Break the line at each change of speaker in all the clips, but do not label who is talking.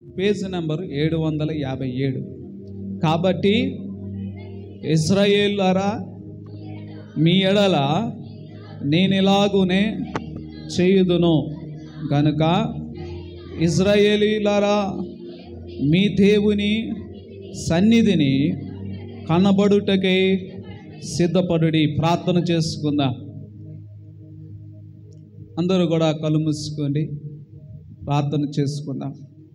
Page number ఏడు వందల యాభై ఏడు కాబట్టి ఇస్రాయేలారా మీ ఎడల నేను ఇలాగునే చేయుదును గనుక ఇజ్రాయేలీలారా మీ దేవుని సన్నిధిని కనబడుటకై సిద్ధపడుడి ప్రార్థన చేసుకుందాం అందరూ కూడా కళ్ళు మూసుకోండి ప్రార్థన చేసుకుందాం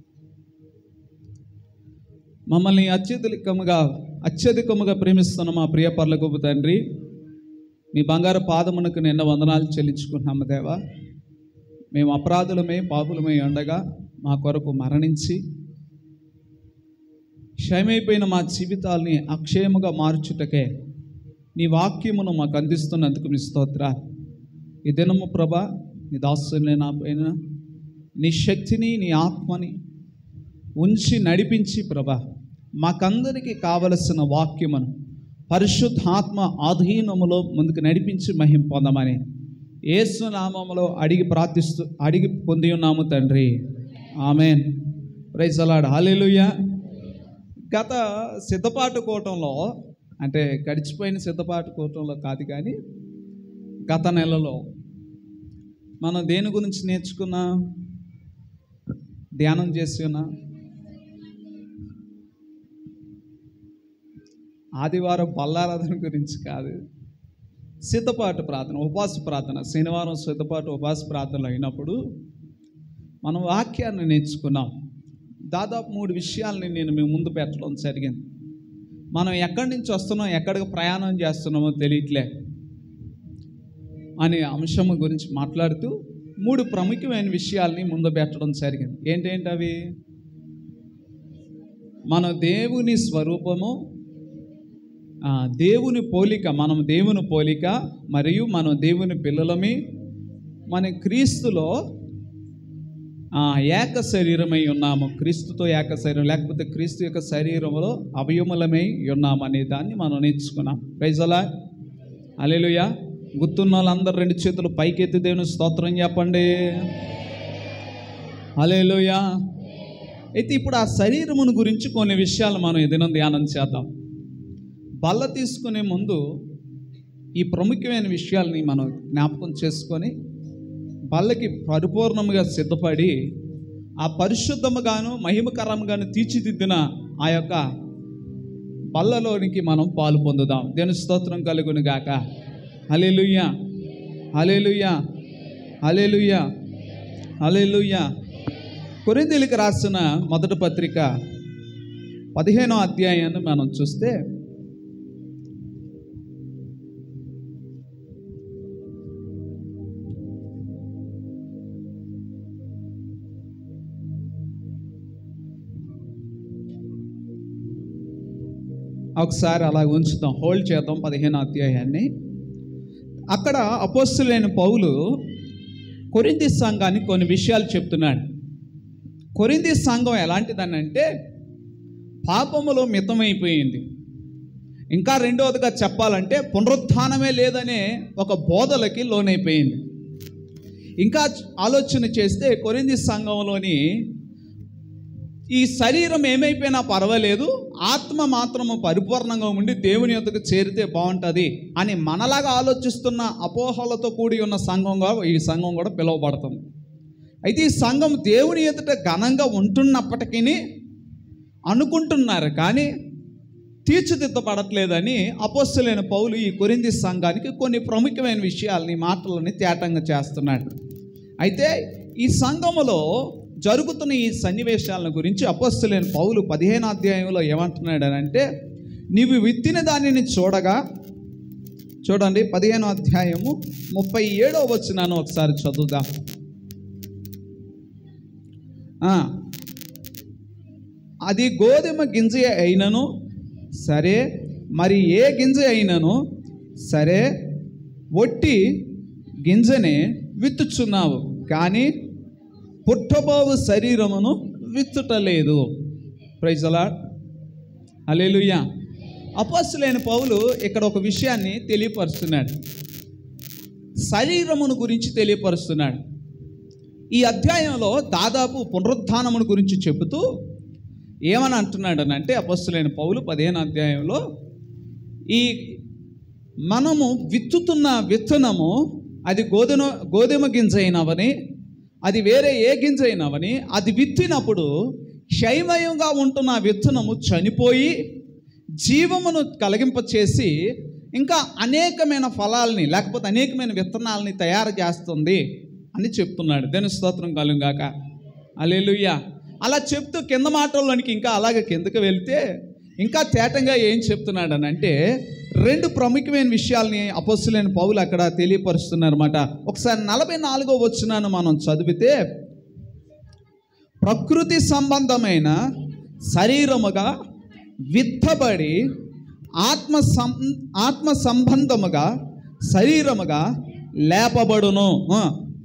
మమ్మల్ని అత్యధికముగా అత్యధికముగా ప్రేమిస్తున్న మా ప్రియ పర్లగొప్పు తండ్రి మీ బంగారు పాదమునకు నిన్న వందనాలు చెల్లించుకుంటున్నాము దేవా మేము అపరాధులమే పాపులమే ఉండగా మా కొరకు మరణించి క్షయమైపోయిన మా జీవితాల్ని అక్షయముగా మార్చుటకే నీ వాక్యమును మాకు అందిస్తున్నందుకు మీ స్తోత్ర ఈ దినము ప్రభ నీ దాసుని నా పైన నీ శక్తిని నీ ఆత్మని ఉంచి నడిపించి ప్రభ మాకందరికీ కావలసిన వాక్యమును పరిశుద్ధాత్మ ఆధీనములో ముందుకు నడిపించి మహిం పొందమని ఏసునామములో అడిగి ప్రార్థిస్తూ అడిగి పొంది ఉన్నాము తండ్రి ఆమెన్ ప్రైజలాడ్ హాలేలుయ్యా గత సిద్ధపాటు కూటంలో అంటే గడిచిపోయిన సిద్ధపాటు కూటంలో కాదు కానీ గత నెలలో మనం దేని గురించి నేర్చుకున్నా ధ్యానం చేసి ఉన్నా ఆదివారం బల్లారాధన గురించి కాదు సిద్ధపాటు ప్రార్థన ఉపవాస ప్రార్థన శనివారం సిద్ధపాటు ఉపవాస ప్రార్థనలు అయినప్పుడు మనం వాక్యాన్ని నేర్చుకున్నాం దాదాపు మూడు విషయాల్ని నేను మీ ముందు పెట్టడం జరిగింది మనం ఎక్కడి నుంచి వస్తున్నాం ఎక్కడికి ప్రయాణం చేస్తున్నామో తెలియట్లే అనే అంశం గురించి మాట్లాడుతూ మూడు ప్రముఖమైన విషయాల్ని ముందు పెట్టడం జరిగింది ఏంటేంటి అవి మన దేవుని స్వరూపము ఆ, దేవుని పోలిక మనం దేవుని పోలిక మరియు మనం దేవుని పిల్లలమి మన క్రీస్తులో ఆ, ఏక శరీరమై ఉన్నాము క్రీస్తుతో ఏక శరీరం లేకపోతే క్రీస్తు యొక్క శరీరంలో అవయములమై ఉన్నాము అనే దాన్ని మనం నేర్చుకున్నాం ప్రైజలా అలెలుయా గుర్తున్న వాళ్ళందరూ రెండు చేతులు పైకెత్తి దేవుని స్తోత్రం చెప్పండి అలెలుయా అయితే ఇప్పుడు ఆ శరీరమును గురించి కొన్ని విషయాలు మనం ఏదైనా ధ్యానం చేద్దాం బల్ల తీసుకునే ముందు ఈ ప్రముఖమైన విషయాల్ని మనం జ్ఞాపకం చేసుకొని బల్లకి పరిపూర్ణముగా సిద్ధపడి ఆ పరిశుద్ధముగాను మహిమకరముగాను తీర్చిదిద్దిన ఆ యొక్క బల్లలోనికి మనం పాలు పొందుదాం దేని స్తోత్రం కలుగును గాక హలేలుయ్యా హలేలుయ్యా హలేలుయ్యా హలేలుయ్యా కొరిందీలకు రాసిన మొదటి పత్రిక పదిహేనో అధ్యాయాన్ని మనం చూస్తే ఒకసారి అలా ఉంచుతాం హోల్డ్ చేద్దాం పదిహేను అధ్యాయాన్ని అక్కడ అపోస్తులైన పౌలు కొరింది సంఘానికి కొన్ని విషయాలు చెప్తున్నాడు కొరింది సంఘం ఎలాంటిదనంటే పాపములో మితమైపోయింది ఇంకా రెండవదిగా చెప్పాలంటే పునరుత్థానమే లేదనే ఒక బోధలకి లోనైపోయింది ఇంకా ఆలోచన చేస్తే కొరింది సంఘంలోని ఈ శరీరం ఏమైపోయినా పర్వాలేదు ఆత్మ మాత్రము పరిపూర్ణంగా ఉండి దేవుని యొద్దకు చేరితే బాగుంటుంది అని మనలాగా ఆలోచిస్తున్న అపోహలతో కూడి ఉన్న సంఘంగా ఈ సంఘం కూడా పిలువబడుతుంది అయితే ఈ సంఘం దేవుని ఎదుట ఘనంగా ఉంటున్నప్పటికీ అనుకుంటున్నారు కానీ తీర్చిదిద్దపడట్లేదని అపోస్తులైన పౌలు ఈ కొరింది సంఘానికి కొన్ని ప్రముఖమైన విషయాలని మాటలని తేటంగా చేస్తున్నాడు అయితే ఈ సంఘములో జరుగుతున్న ఈ సన్నివేశాలను గురించి అపోస్తులైన పౌలు పదిహేను అధ్యాయంలో ఏమంటున్నాడు అంటే నీవు విత్తిన దానిని చూడగా చూడండి పదిహేను అధ్యాయము ముప్పై ఏడో వచ్చినాను ఒకసారి చదువుదాం ఆ, అది గోధుమ గింజ అయినను సరే మరి ఏ గింజ అయినను సరే ఒట్టి గింజనే విత్తుచున్నావు కానీ పుట్టబోవు శరీరమును విత్తుటలేదు ప్రైజలా అలేలుయ్యా అపస్సులైన పౌలు ఇక్కడ ఒక విషయాన్ని తెలియపరుస్తున్నాడు శరీరమును గురించి తెలియపరుస్తున్నాడు ఈ అధ్యాయంలో దాదాపు పునరుత్థానమును గురించి చెబుతూ ఏమని అంటున్నాడు అని అంటే అపస్తులైన పౌలు పదిహేను అధ్యాయంలో ఈ మనము విత్తుతున్న విత్తనము అది గోధుమ గోధుమ గింజ అయినవని అది వేరే ఏ గింజ అయినవని అది విత్తినప్పుడు క్షయమయంగా ఉంటున్న ఆ విత్తనము చనిపోయి జీవమును కలిగింపచేసి ఇంకా అనేకమైన ఫలాల్ని లేకపోతే అనేకమైన విత్తనాలని తయారు చేస్తుంది అని చెప్తున్నాడు దేని స్తోత్రం కలుగాక అలెలుయ్య అలా చెప్తూ కింద మాటల్లోనికి ఇంకా అలాగే కిందకి వెళ్తే ఇంకా తేటంగా ఏం చెప్తున్నాడు అని అంటే రెండు ప్రముఖమైన విషయాల్ని అపస్సులైన పౌలు అక్కడ తెలియపరుస్తున్నారన్నమాట ఒకసారి నలభై నాలుగో వచ్చినాను మనం చదివితే ప్రకృతి సంబంధమైన శరీరముగా విత్తబడి ఆత్మ సం ఆత్మ సంబంధముగా శరీరముగా లేపబడును ఆ.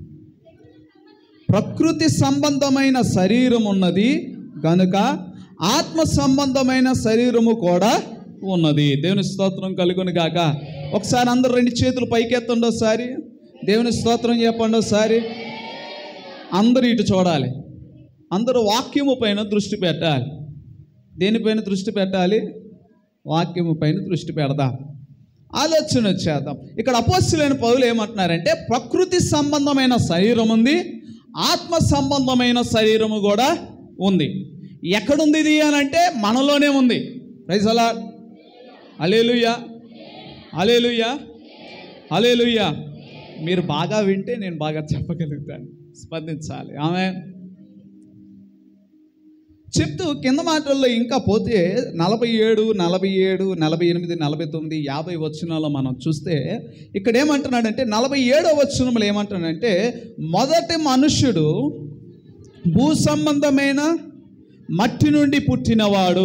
ప్రకృతి సంబంధమైన శరీరం ఉన్నది కనుక ఆత్మ సంబంధమైన శరీరము కూడా ఉన్నది దేవుని స్తోత్రం కలుగును గాక ఒకసారి అందరు రెండు చేతులు పైకెత్తండి ఒకసారి దేవుని స్తోత్రం చెప్పండి ఒకసారి అందరూ ఇటు చూడాలి అందరూ వాక్యము పైన దృష్టి పెట్టాలి దేనిపైన దృష్టి పెట్టాలి వాక్యము పైన దృష్టి పెడదాం ఆలోచన చేద్దాం ఇక్కడ అపోస్తులైన పౌలు ఏమంటున్నారంటే ప్రకృతి సంబంధమైన శరీరం ఉంది ఆత్మ సంబంధమైన శరీరము కూడా ఉంది ఎక్కడుంది ఇది అని అంటే మనలోనే ఉంది రైజ్ అలా అలేలుయ్యా అలేలుయ్యా అలేలుయ్యా మీరు బాగా వింటే నేను బాగా చెప్పగలుగుతాను స్పందించాలి ఆమె చెప్తూ కింద మాటల్లో ఇంకా పోతే నలభై ఏడు నలభై ఏడు నలభై ఎనిమిది నలభై తొమ్మిది యాభై వచనాల్లో మనం చూస్తే ఇక్కడ ఏమంటున్నాడంటే నలభై ఏడో వచనంలో ఏమంటున్నాడంటే మొదటి మనుష్యుడు భూ సంబంధమైన మట్టి నుండి పుట్టినవాడు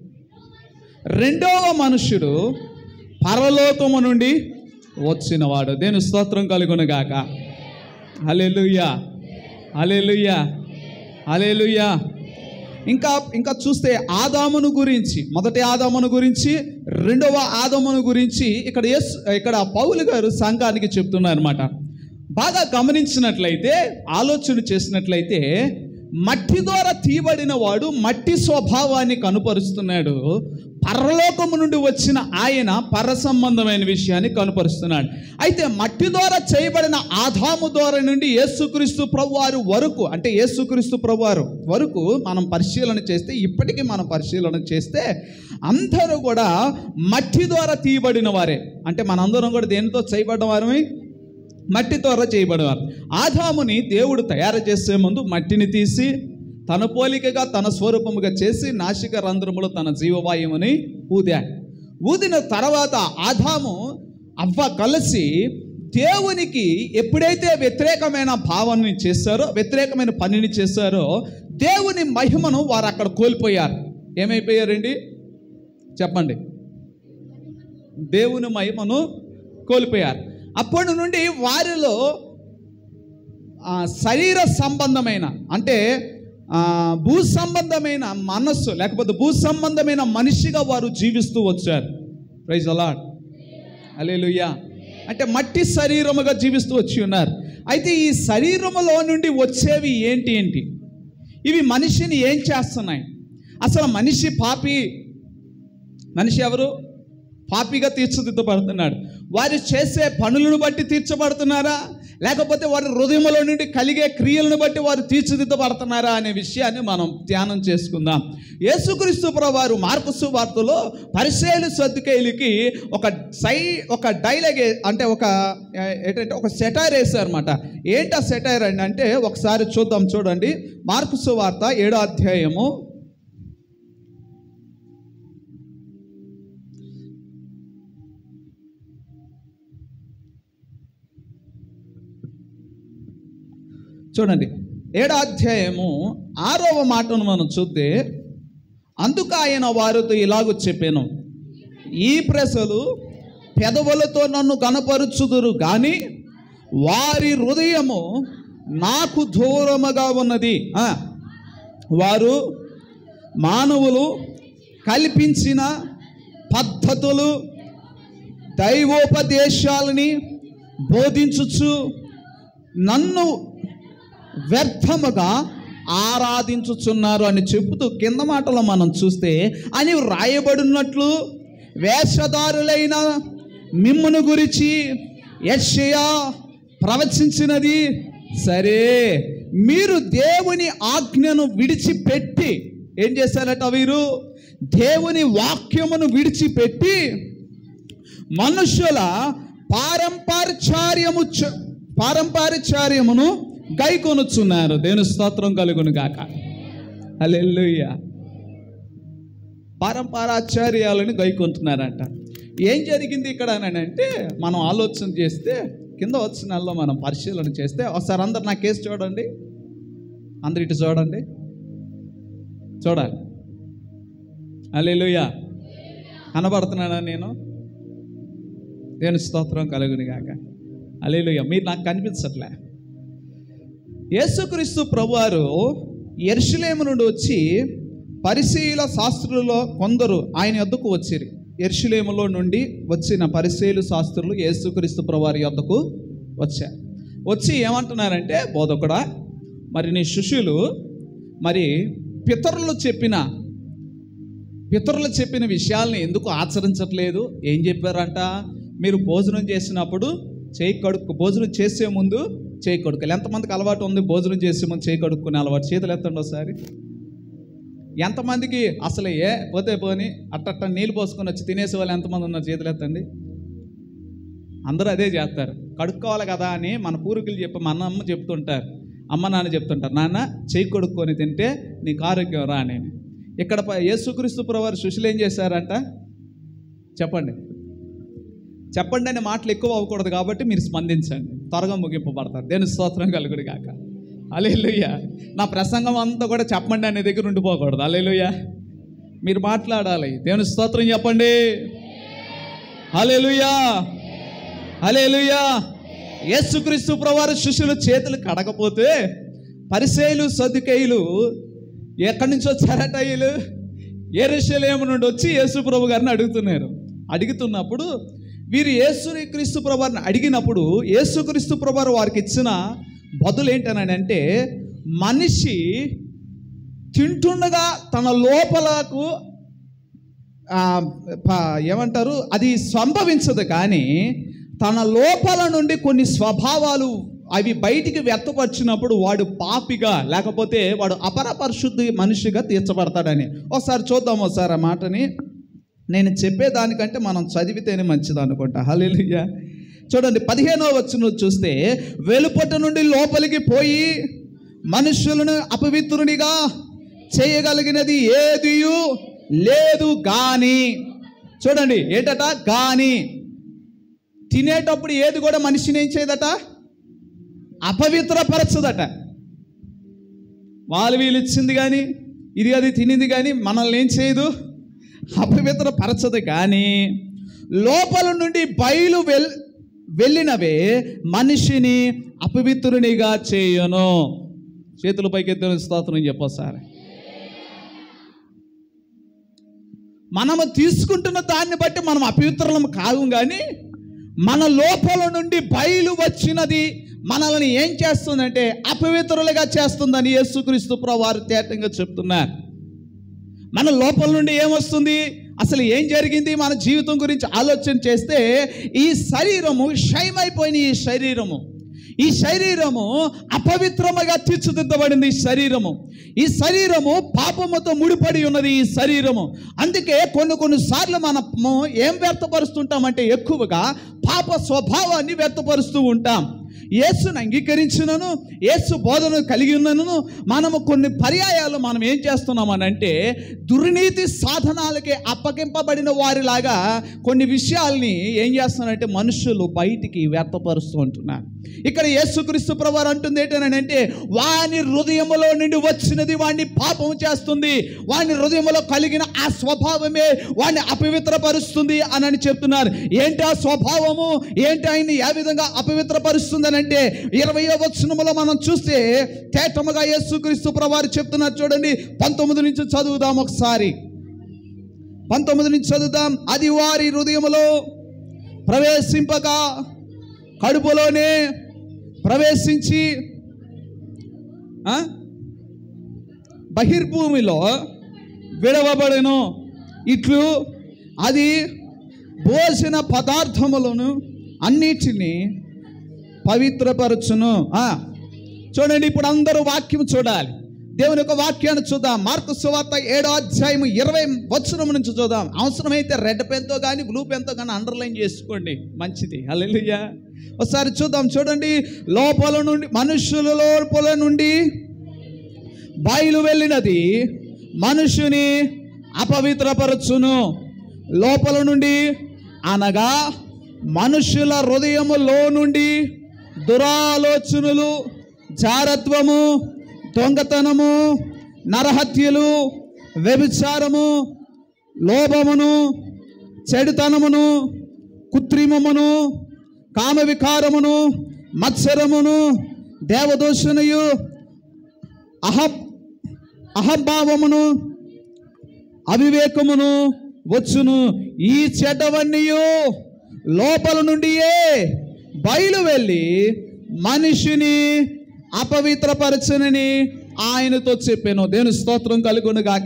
రెండవ మనుష్యుడు పరలోకము నుండి వచ్చినవాడు దేని స్తోత్రం కలుగునుగాక హలెలుయ్యా హలెలుయ్యా హలెలుయ్యా ఇంకా ఇంకా చూస్తే ఆదామును గురించి మొదటి ఆదామును గురించి రెండవ ఆదామును గురించి ఇక్కడ యేసు ఇక్కడ పౌలు గారు సంఘానికి చెప్తున్నారు అనమాట బాగా గమనించినట్లయితే ఆలోచన చేసినట్లయితే మట్టి ద్వారా తీయబడిన వాడు మట్టి స్వభావాన్ని కనుపరుస్తున్నాడు పరలోకము నుండి వచ్చిన ఆయన పర సంబంధమైన విషయాన్ని కనుపరుస్తున్నాడు అయితే మట్టి ద్వారా చేయబడిన ఆదాము ద్వారా నుండి యేసుక్రీస్తు ప్రభువారు వరకు అంటే యేసుక్రీస్తు ప్రభువారు వరకు మనం పరిశీలన చేస్తే ఇప్పటికీ మనం పరిశీలన చేస్తే అందరూ కూడా మట్టి ద్వారా తీయబడిన వారే అంటే మనందరం కూడా దేనితో చేయబడిన వారమే మట్టి ద్వారా చేయబడేవారు ఆదాముని దేవుడు తయారు చేసే ముందు మట్టిని తీసి తన పోలికగా తన స్వరూపముగా చేసి నాసిక రంధ్రములో తన జీవవాయువుని ఊదా ఊదిన తర్వాత ఆదాము అవ్వ కలిసి దేవునికి ఎప్పుడైతే వ్యతిరేకమైన భావాన్ని చేశారో వ్యతిరేకమైన పనిని చేశారో దేవుని మహిమను వారు అక్కడ కోల్పోయారు ఏమైపోయారండి చెప్పండి దేవుని మహిమను కోల్పోయారు అప్పటి నుండి వారిలో ఆ, శరీర సంబంధమైన అంటే ఆ, భూ సంబంధమైన మనస్సు లేకపోతే భూ సంబంధమైన మనిషిగా వారు జీవిస్తూ వచ్చారు ప్రైజ్ అలాడ్ అలేలుయ్యా అంటే మట్టి శరీరముగా జీవిస్తూ వచ్చి ఉన్నారు అయితే ఈ శరీరములో నుండి వచ్చేవి ఏంటి ఏంటి ఇవి మనిషిని ఏం చేస్తున్నాయి అసలు మనిషి పాపి మనిషి ఎవరు పాపిగా తీర్చిదిద్దబడుతున్నాడు వారు చేసే పనులను బట్టి తీర్చబడుతున్నారా లేకపోతే వారి హృదయంలో నుండి కలిగే క్రియలను బట్టి వారు తీర్చిదిద్దబడుతున్నారా అనే విషయాన్ని మనం ధ్యానం చేసుకుందాం యేసుక్రీస్తు ప్రభు వారు మార్పు సువార్తలో పరిశైలు సర్దుకేయులకి ఒక సై ఒక డైలాగ్ అంటే ఒక ఏ, ఏంటంటే ఒక సెటైర్ వేశారన్నమాట ఏంటి ఆ సెటైర్ అండి అంటే ఒకసారి చూద్దాం చూడండి మార్పు సువార్త ఏడో అధ్యాయము చూడండి ఏడో అధ్యాయము ఆరవ మాటను మనం చూస్తే అందుకు ఆయన వారితో ఇలాగ చెప్పాను ఈ ప్రజలు పెదవులతో నన్ను కనపరుచుదురు కానీ వారి హృదయము నాకు దూరముగా ఉన్నది ఆ, వారు మానవులు కల్పించిన పద్ధతులు దైవోపదేశాలని బోధించుచు నన్ను వ్యర్థముగా ఆరాధించుచున్నారు అని చెబుతూ కింద మాటలో మనం చూస్తే అని వ్రాయబడినట్లు వేషధారులైన మిమ్మును గురించి యెషయా ప్రవచించినది సరే మీరు దేవుని ఆజ్ఞను విడిచిపెట్టి ఏం చేశారట వీరు దేవుని వాక్యమును విడిచిపెట్టి మనుషుల పారంపర్చార్యము చ- పారంపర్చార్యమును గైకొనుచున్నారు దేవుని స్తోత్రం కలుగును గాక హల్లెలూయా పారంపరాచార్యాలను గైకొంటున్నారంట ఏం జరిగింది ఇక్కడ అని అంటే మనం ఆలోచన చేస్తే కింద వచ్చినాల్లో మనం పరిశీలన చేస్తే ఒకసారి అందరు నా కేసు చూడండి అందరు ఇటు చూడండి చూడాలి అల్లెలుయ్యా కనబడుతున్నానా నేను దేవుని స్తోత్రం కలుగుని గాక అల్లెలుయ్యా మీరు నాకు కనిపించట్లే యేసుక్రీస్తు ప్రభువారు ఎర్షులేము నుండి వచ్చి పరిశీల శాస్త్రులలో కొందరు ఆయన యొద్దకు వచ్చిరి ఎర్షులేములో నుండి వచ్చిన పరిశీలు శాస్త్రులు యేసుక్రీస్తు ప్రభువారి యొద్దకు వచ్చారు వచ్చి ఏమంటున్నారంటే బోధకుడా మరి నీ శిష్యులు మరి పితరులు చెప్పిన పితరులు చెప్పిన విషయాల్ని ఎందుకు ఆచరించట్లేదు ఏం చెప్పారంట మీరు భోజనం చేసినప్పుడు చేయి కడుక్కు భోజనం చేసే ముందు చేయి కడుక్కోవాలి ఎంతమందికి అలవాటు ఉంది భోజనం చేసే ముందు చేయి కడుక్కునే అలవాటు చేతులు ఎత్తండి ఒకసారి ఎంతమందికి అసలు ఏ పోతే పోని అట్టట్ట నీళ్ళు పోసుకొని వచ్చి తినేసే వాళ్ళు ఎంతమంది ఉన్నారు చేతులు ఎత్తండి అందరూ అదే చేస్తారు కడుక్కోవాలి కదా అని మన పూర్వీకులు చెప్పి మన అమ్మ చెప్తుంటారు అమ్మ నాన్న చెప్తుంటారు నాన్న చేయి కొడుక్కొని తింటే నీకు ఆరోగ్యం రా అని ఇక్కడ ప- యేసుక్రీస్తు ప్రవారు శిష్యులు ఏం చేశారంట చెప్పండి చెప్పండి అనే మాటలు ఎక్కువ అవ్వకూడదు కాబట్టి మీరు స్పందించండి త్వరగా ముగింపబడతారు దేని స్తోత్రం కలుగుడు కాక అలేలుయ్య నా ప్రసంగం అంతా కూడా చెప్పండి అనే దగ్గర ఉండిపోకూడదు అలేలుయ్య మీరు మాట్లాడాలి దేవుని స్తోత్రం చెప్పండి హలేలుయా హలేలుయా యేసుక్రీస్తు ప్రవారు శిష్యులు చేతులు కడకపోతే పరిసేలు సదుకేయులు ఎక్కడి నుంచి వచ్చారట వీళ్ళు ఎరుషలేము నుండి వచ్చి యేసు ప్రభు గారిని అడుగుతున్నారు అడుగుతున్నప్పుడు వీరు యేసుని క్రీస్తు ప్రభువారిని అడిగినప్పుడు యేసుక్రీస్తు ప్రభువారు వారికి ఇచ్చిన బదులు ఏంటని అంటే మనిషి తింటుండగా తన లోపలకు ఆ, ప- ఏమంటారు అది సంభవించదు కానీ తన లోపల నుండి కొన్ని స్వభావాలు అవి బయటికి వ్యక్తపరిచినప్పుడు వాడు పాపిగా లేకపోతే వాడు అపర పరిశుద్ధి మనిషిగా తీర్చబడతాడని ఒకసారి చూద్దాం ఒకసారి ఆ మాటని నేను చెప్పేదానికంటే మనం చదివితేనే మంచిది అనుకుంటా హల్లెలూయా చూడండి పదిహేనో వచ్చిన చూస్తే వెలుపట నుండి లోపలికి పోయి మనుషులను అపవిత్రునిగా చేయగలిగినది ఏదియు లేదు గాని చూడండి ఏంటట గాని తినేటప్పుడు ఏది కూడా మనిషిని ఏం చేయదట అపవిత్రపరచదట వాళ్ళు వీళ్ళు ఇచ్చింది కానీ ఇది అది తినింది కానీ మనల్ని ఏం చేయదు అపవిత్రపరచదు కానీ లోపల నుండి బయలు వెల్ వెళ్ళినవే మనిషిని అపవిత్రునిగా చేయను చేతుల పైకి ఎత్తిన స్తోత్రం చెప్పొసారి మనము తీసుకుంటున్న దాన్ని బట్టి మనం అపవిత్రులం కాదు కానీ మన లోపల నుండి బయలు వచ్చినది మనల్ని ఏం చేస్తుందంటే అపవిత్రులుగా చేస్తుందని యేసుక్రీస్తు వారు తేటంగా చెప్తున్నారు మన లోపల నుండి ఏమొస్తుంది అసలు ఏం జరిగింది మన జీవితం గురించి ఆలోచన చేస్తే ఈ శరీరము క్షయమైపోయిన ఈ శరీరము ఈ శరీరము అపవిత్రముగా తీర్చిదిద్దబడింది ఈ శరీరము ఈ శరీరము పాపముతో ముడిపడి ఉన్నది ఈ శరీరము అందుకే కొన్ని కొన్ని సార్లు మనము ఏం వ్యర్థపరుస్తుంటామంటే ఎక్కువగా పాప స్వభావాన్ని వ్యర్థపరుస్తూ ఉంటాం యేసును అంగీకరించినను యేసు బోధన కలిగి ఉన్నను మనము కొన్ని పర్యాయాలు మనం ఏం చేస్తున్నామనంటే దుర్నీతి సాధనాలకే అప్పగింపబడిన వారిలాగా కొన్ని విషయాల్ని ఏం చేస్తున్నారంటే మనుషులు బయటికి వ్యర్థపరుస్తూ ఉంటున్నారు ఇక్కడ యేసుక్రీస్తు ప్రవారు అంటుంది ఏంటనంటే వాని హృదయములో నుండి వచ్చినది వాడిని పాపం చేస్తుంది వాని హృదయంలో కలిగిన ఆ స్వభావమే వాడిని అపవిత్రపరుస్తుంది అని అని చెప్తున్నారు ఏంటి ఆ స్వభావము ఏంటి ఆయన్ని ఏ విధంగా అపవిత్రపరుస్తుంది అని అంటే ఇరవయో వచనములో మనం చూస్తే తేటముగా యేసుక్రీస్తు ప్రవారు చెప్తున్నారు చూడండి పంతొమ్మిది నుంచి చదువుదాం ఒకసారి పంతొమ్మిది నుంచి చదువుదాం అది వారి హృదయములో ప్రవేశింపగా కడుపులోనే ప్రవేశించి ఆ? బహిర్భూమిలో విడవబడెను ఇట్లు అది భోజన పదార్థములను అన్నిటినీ పవిత్రపరచును ఆ, చూడండి ఇప్పుడు అందరూ వాక్యం చూడాలి దేవుని యొక్క వాక్యాన్ని చూద్దాం మార్కు సువార్త ఏడో అధ్యాయం ఇరవై వచనం నుంచి చూద్దాం అవసరమైతే రెడ్ పెన్తో కానీ బ్లూ పెన్తో కానీ అండర్లైన్ చేసుకోండి మంచిది హల్లెలూయా ఒకసారి చూద్దాం చూడండి లోపల నుండి మనుషుల లోపల నుండి బయలు వెళ్ళినది మనుషుని అపవిత్రపరచును లోపల నుండి అనగా మనుషుల హృదయములో నుండి దురాలోచనలు జారత్వము దొంగతనము నరహత్యలు వ్యభిచారము లోభమును చెడుతనమును కృత్రిమమును కామవికారమును మత్సరమును దేవదూషణయు అహం అహంభావమును అవివేకమును వచ్చును ఈ చెడ్డవన్నీయు లోపల నుండియే బయలు వెళ్ళి మనిషిని అపవిత్రపరచునని ఆయనతో చెప్పాను దేవుని స్తోత్రం కలుగును గాక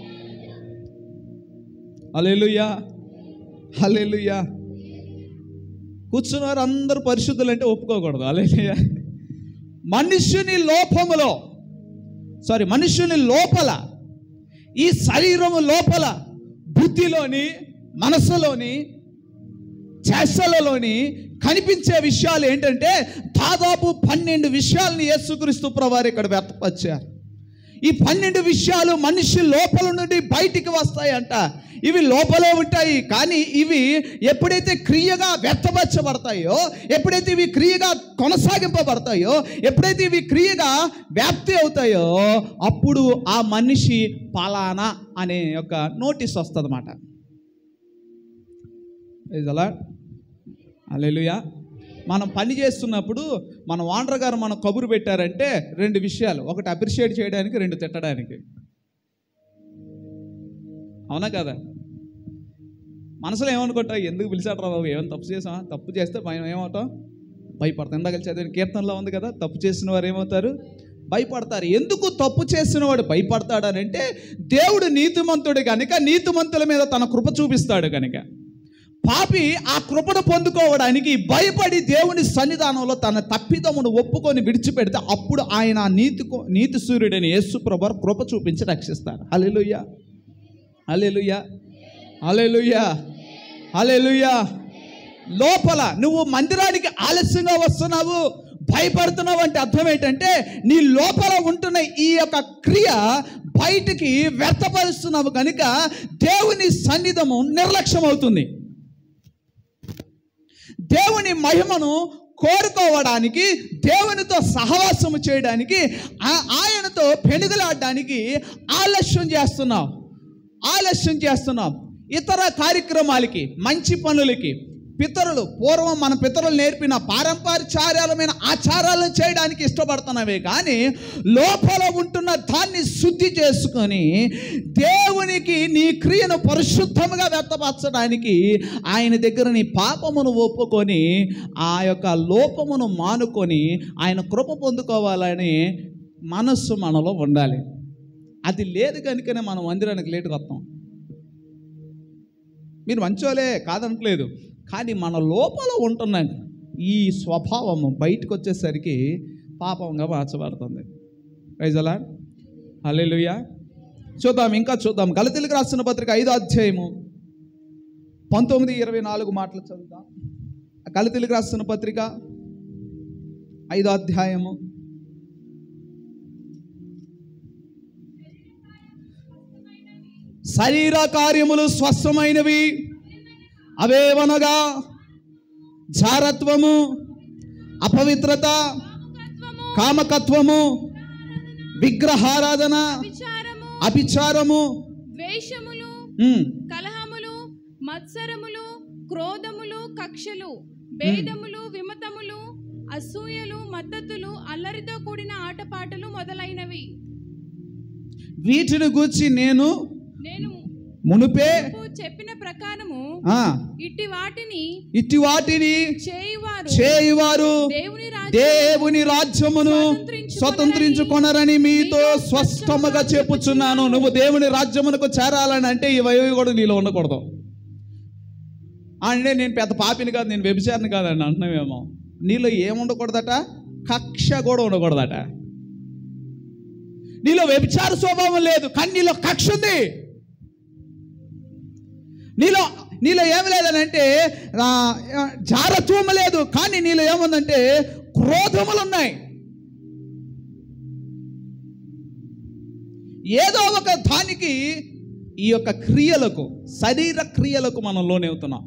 హల్లెలూయా హల్లెలూయా కూర్చున్నవారు అందరూ పరిశుద్ధులు అంటే ఒప్పుకోకూడదు హల్లెలూయా మనుష్యుని లోపములో సారీ మనుష్యుని లోపల ఈ శరీరము లోపల బుద్ధిలోని మనసులోని చేష్టలలోని కనిపించే విషయాలు ఏంటంటే దాదాపు పన్నెండు విషయాలని యేసుక్రీస్తు ప్రవారు ఇక్కడ వ్యక్తపరిచారు ఈ పన్నెండు విషయాలు మనిషి లోపల నుండి బయటికి వస్తాయంట ఇవి లోపలే ఉంటాయి కానీ ఇవి ఎప్పుడైతే క్రియగా వ్యక్తపరచబడతాయో ఎప్పుడైతే ఇవి క్రియగా కొనసాగింపబడతాయో ఎప్పుడైతే ఇవి క్రియగా వ్యాప్తి అవుతాయో అప్పుడు ఆ మనిషి పలానా అనే ఒక నోటీస్ వస్తుంది అన్నమాట అలా అలెలుయా మనం పని చేస్తున్నప్పుడు మన ఓనర్ గారు మన కబురు పెట్టారంటే రెండు విషయాలు ఒకటి అప్రిషియేట్ చేయడానికి రెండు తిట్టడానికి అవునా కదా మనసులో ఏమనుకుంటావు ఎందుకు పిలిచాడు రా బాబు ఏమైనా తప్పు చేసామా తప్పు చేస్తే భయం ఏమవుతాం భయపడతాం ఇందాక చదివిన కీర్తనలో ఉంది కదా తప్పు చేసిన వారు ఏమవుతారు భయపడతారు ఎందుకు తప్పు చేసిన వాడు భయపడతాడనంటే దేవుడు నీతిమంతుడు కనుక నీతిమంతుల మీద తన కృప చూపిస్తాడు కనుక పాపి ఆ కృపను పొందుకోవడానికి భయపడి దేవుని సన్నిధానంలో తన తప్పిదమును ఒప్పుకొని విడిచిపెడితే అప్పుడు ఆయన ఆ నీతి నీతి సూర్యుడని యేసు ప్రభు కృప చూపించి రక్షిస్తారు హల్లెలూయా హల్లెలూయా హల్లెలూయా హల్లెలూయా లోపల నువ్వు మందిరానికి ఆలస్యంగా వస్తున్నావు భయపడుతున్నావు అంటే అర్థం ఏంటంటే నీ లోపల ఉంటున్న ఈ యొక్క క్రియ బయటికి వ్యర్థపరుస్తున్నావు కనుక దేవుని సన్నిధము నిర్లక్ష్యం అవుతుంది దేవుని మహిమను కోరుకోవడానికి దేవునితో సహవాసము చేయడానికి ఆ- ఆయనతో పెనుగులాడడానికి ఆలస్యం చేస్తున్నాం ఆలస్యం చేస్తున్నాం ఇతర కార్యక్రమాలకి మంచి పనులకి పితరులు పూర్వం మన పితరులు నేర్పిన పారంపర్యాచార్యాలమైన ఆచారాలను చేయడానికి ఇష్టపడుతున్నావే కానీ లోపల ఉంటున్న దాన్ని శుద్ధి చేసుకొని దేవునికి నీ క్రియను పరిశుద్ధముగా వ్యక్తపరచడానికి ఆయన దగ్గర నీ పాపమును ఒప్పుకొని ఆ యొక్క లోపమును మానుకొని ఆయన కృప పొందుకోవాలని మనస్సు మనలో ఉండాలి అది లేదు కనుకనే మనం మందిరానికి లేటుగా వస్తాం మీరు మంచోలే కాదనట్లేదు కానీ మన లోపల ఉంటున్న ఈ స్వభావము బయటకు వచ్చేసరికి పాపంగా మార్చబడుతుంది రైజలా హల్లెలూయా చూద్దాం ఇంకా చూద్దాం గలతీలకు రాసిన పత్రిక ఐదో అధ్యాయము పంతొమ్మిది ఇరవై నాలుగు మాటలు చదువుదాం గలతీలకు రాసిన పత్రిక ఐదో అధ్యాయము శరీర కార్యములు స్వస్థమైనవి అవేవనగా జారత్వము అపవిత్రత కామకత్వము విగ్రహారాధన
విచారము
అభిచారము
ద్వేషములు
ఉమ్,
కలహములు మత్సరములు క్రోధములు కక్షలు భేదములు విమతములు అసూయలు మద్దతులు అల్లరితో కూడిన ఆటపాటలు మొదలైనవి
వీటిని గూర్చి నేను
నేను
మునుపే
మునుపు చెప్పిన ప్రకారము
ఆ,
ఇట్టి వాటిని
ఇట్టి వాటిని
చేయువారు
చేయువారు
దేవుని రాజ్యం
దేవుని రాజ్యమును స్వతంత్రించుకొనరని మీతో స్పష్టముగా చెప్పుచున్నాను నువ్వు దేవుని రాజ్యమునకు చేరాలని అంటే ఇవన్నీ కూడా నీలో ఉండకూడదు అంటే నేను పెద్ద పాపిని కాదు నేను వ్యభిచారిని కాదని అంటున్నావేమో నీలో ఏముండకూడదట కక్ష కూడా ఉండకూడదట నీలో వ్యభిచార స్వభావం లేదు కానీ నీలో కక్ష ఉంది నీలో నీలో ఏమి లేదని అంటే ఆ, ఆ, జారత్వం లేదు కానీ నీలో ఏముందంటే క్రోధములు ఉన్నాయి ఏదో ఒక దానికి ఈ యొక్క క్రియలకు శరీర క్రియలకు మనం లోనవుతున్నాం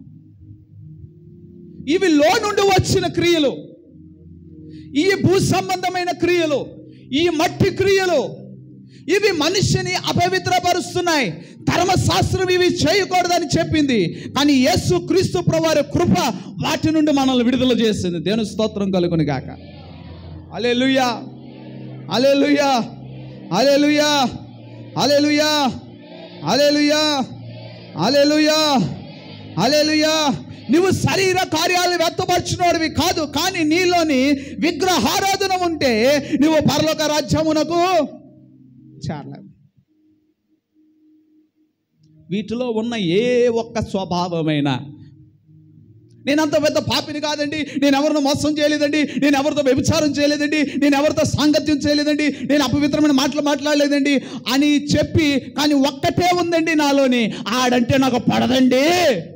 ఇవి లో నుండి వచ్చిన క్రియలు ఈ భూ సంబంధమైన క్రియలు ఈ మట్టి క్రియలు ఇవి మనిషిని అపవిత్రపరుస్తున్నాయి ధర్మశాస్త్రం ఇవి చేయకూడదని చెప్పింది కానీ యేసు క్రీస్తు ప్రవారి కృప వాటి నుండి మనల్ని విడుదల చేసింది దేవుని స్తోత్రం కలుగుని గాక అలే లుయా అలే లుయా అలే లుయా అలే లుయా అలే లుయా అలే లుయా అలెలుయా నువ్వు శరీర కార్యాలు వ్యక్తపరిచినోడివి కాదు కానీ నీలోని విగ్రహారాధన ఉంటే నువ్వు పరలోక రాజ్యమునకు చేరలేవు వీటిలో ఉన్న ఏ ఒక్క స్వభావమైన నేను అంత పెద్ద పాపిని కాదండి నేను ఎవరిని మోసం చేయలేదండి నేను ఎవరితో వ్యభిచారం చేయలేదండి నేను ఎవరితో సాంగత్యం చేయలేదండి నేను అపవిత్రమైన మాటలు మాట్లాడలేదండి అని చెప్పి కానీ ఒక్కటే ఉందండి నాలోని ఆడంటే నాకు పడదండి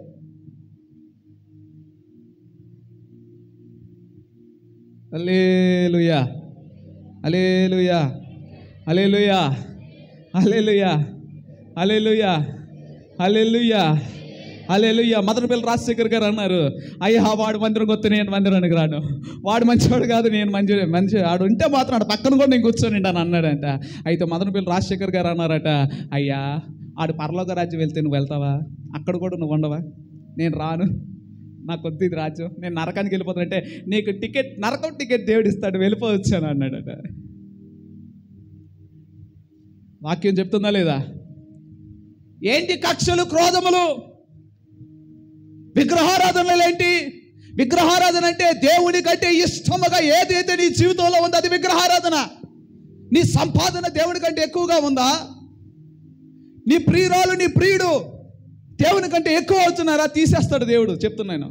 alleluia alleluia alleluia alleluia alleluia alleluia alleluia Madanapalle Rajasekhar garu అన్నారు అయ్యా వాడు మందిరం కొత్త నేను మందిరానికి రాను వాడు మంచివాడు కాదు నేను మంచి మంచి ఆడు ఉంటే మాత్రం ఆడు పక్కన కూడా నేను కూర్చొని అని అన్నాడంట అయితే మదనపల్లి రాజశేఖర్ గారు అన్నారట అయ్యా ఆడు పరలోక రాజ్యం వెళ్తే నువ్వు వెళ్తావా అక్కడ కూడా నువ్వు ఉండవా నేను రాను నాకు వద్దు ఇది రాజ్యం నేను నరకానికి వెళ్ళిపోతానంటే నీకు టికెట్ నరకం టికెట్ దేవుడు ఇస్తాడు వెళ్ళిపోవచ్చు అని అన్నాడట వాక్యం చెప్తుందా లేదా ఏంటి కక్షలు క్రోధములు విగ్రహారాధనలు ఏంటి విగ్రహారాధన అంటే దేవుని కంటే ఇష్టముగా ఏదైతే నీ జీవితంలో ఉందో అది విగ్రహారాధన నీ సంపాదన దేవుని కంటే ఎక్కువగా ఉందా నీ ప్రియురాలు నీ ప్రియుడు దేవుని కంటే ఎక్కువ అవుతున్నారా తీసేస్తాడు దేవుడు చెప్తున్నాను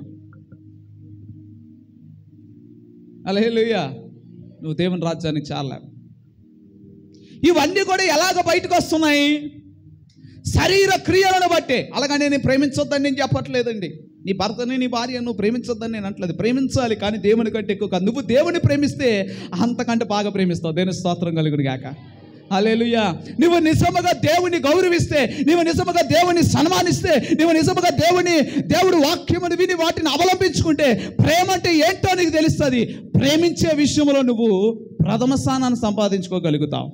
అలహేలుయ్యా నువ్వు దేవుని రాజ్యానికి చాలా ఇవన్నీ కూడా ఎలాగ బయటకు వస్తున్నాయి శరీర క్రియలను బట్టే అలాగని నేను ప్రేమించొద్దని నేను చెప్పట్లేదండి నీ భర్తని నీ భార్య నువ్వు ప్రేమించొద్దని నేను అంటలేదు ప్రేమించాలి కానీ దేవుని కంటే ఎక్కువ కాదు నువ్వు దేవుని ప్రేమిస్తే అంతకంటే బాగా ప్రేమిస్తావు దేవుని స్తోత్రం కలుగుడు గాక అలేలుయ్యా నువ్వు నిజముగా దేవుని గౌరవిస్తే నువ్వు నిజముగా దేవుని సన్మానిస్తే నువ్వు నిజముగా దేవుని దేవుడు వాక్యమును విని వాటిని అవలంబించుకుంటే ప్రేమ అంటే ఏంటో నీకు తెలుస్తుంది ప్రేమించే విషయంలో నువ్వు ప్రథమ స్థానాన్ని సంపాదించుకోగలుగుతావు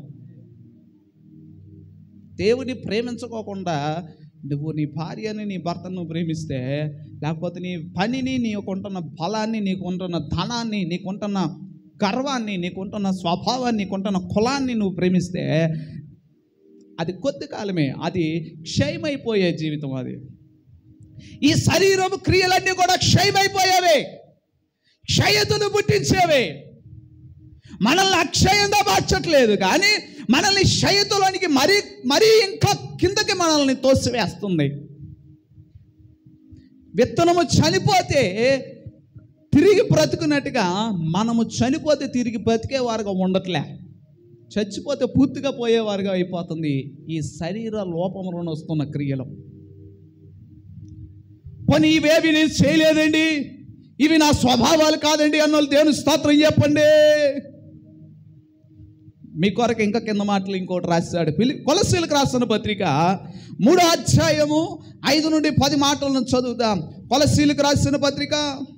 దేవుని ప్రేమించుకోకుండా నువ్వు నీ భార్యని నీ భర్తను నువ్వు ప్రేమిస్తే లేకపోతే నీ పనిని నీకుంటున్న బలాన్ని నీకుంటున్న ధనాన్ని నీకుంటున్న గర్వాన్ని నీకుంటున్న స్వభావాన్ని నీకుంటున్న కులాన్ని నువ్వు ప్రేమిస్తే అది కొద్ది కాలమే అది క్షయమైపోయే జీవితం అది ఈ శరీరం క్రియలన్నీ కూడా క్షయమైపోయేవే క్షయతను పుట్టించేవే మనల్ని అక్షయంగా మార్చట్లేదు కానీ మనల్ని క్షయతులోనికి మరీ మరీ ఇంకా కిందకి మనల్ని తోసివేస్తుంది విత్తనము చనిపోతే తిరిగి బ్రతుకున్నట్టుగా మనము చనిపోతే తిరిగి బ్రతికే వారుగా ఉండట్లే చచ్చిపోతే పూర్తిగా పోయేవారుగా అయిపోతుంది ఈ శరీర లోపంలో వస్తున్న క్రియలు పోనీ ఇవేవి నేను చేయలేదండి ఇవి నా స్వభావాలు కాదండి అన్నోళ్ళు దేవుని స్తోత్రం చెప్పండి మీ కొరకు ఇంకా కింద మాటలు ఇంకోటి రాశాడు పిలి కొలసీలకు రాసిన పత్రిక మూడో అధ్యాయము ఐదు నుండి పది మాటలను చదువుదాం కొలసీలకు రాసిన పత్రిక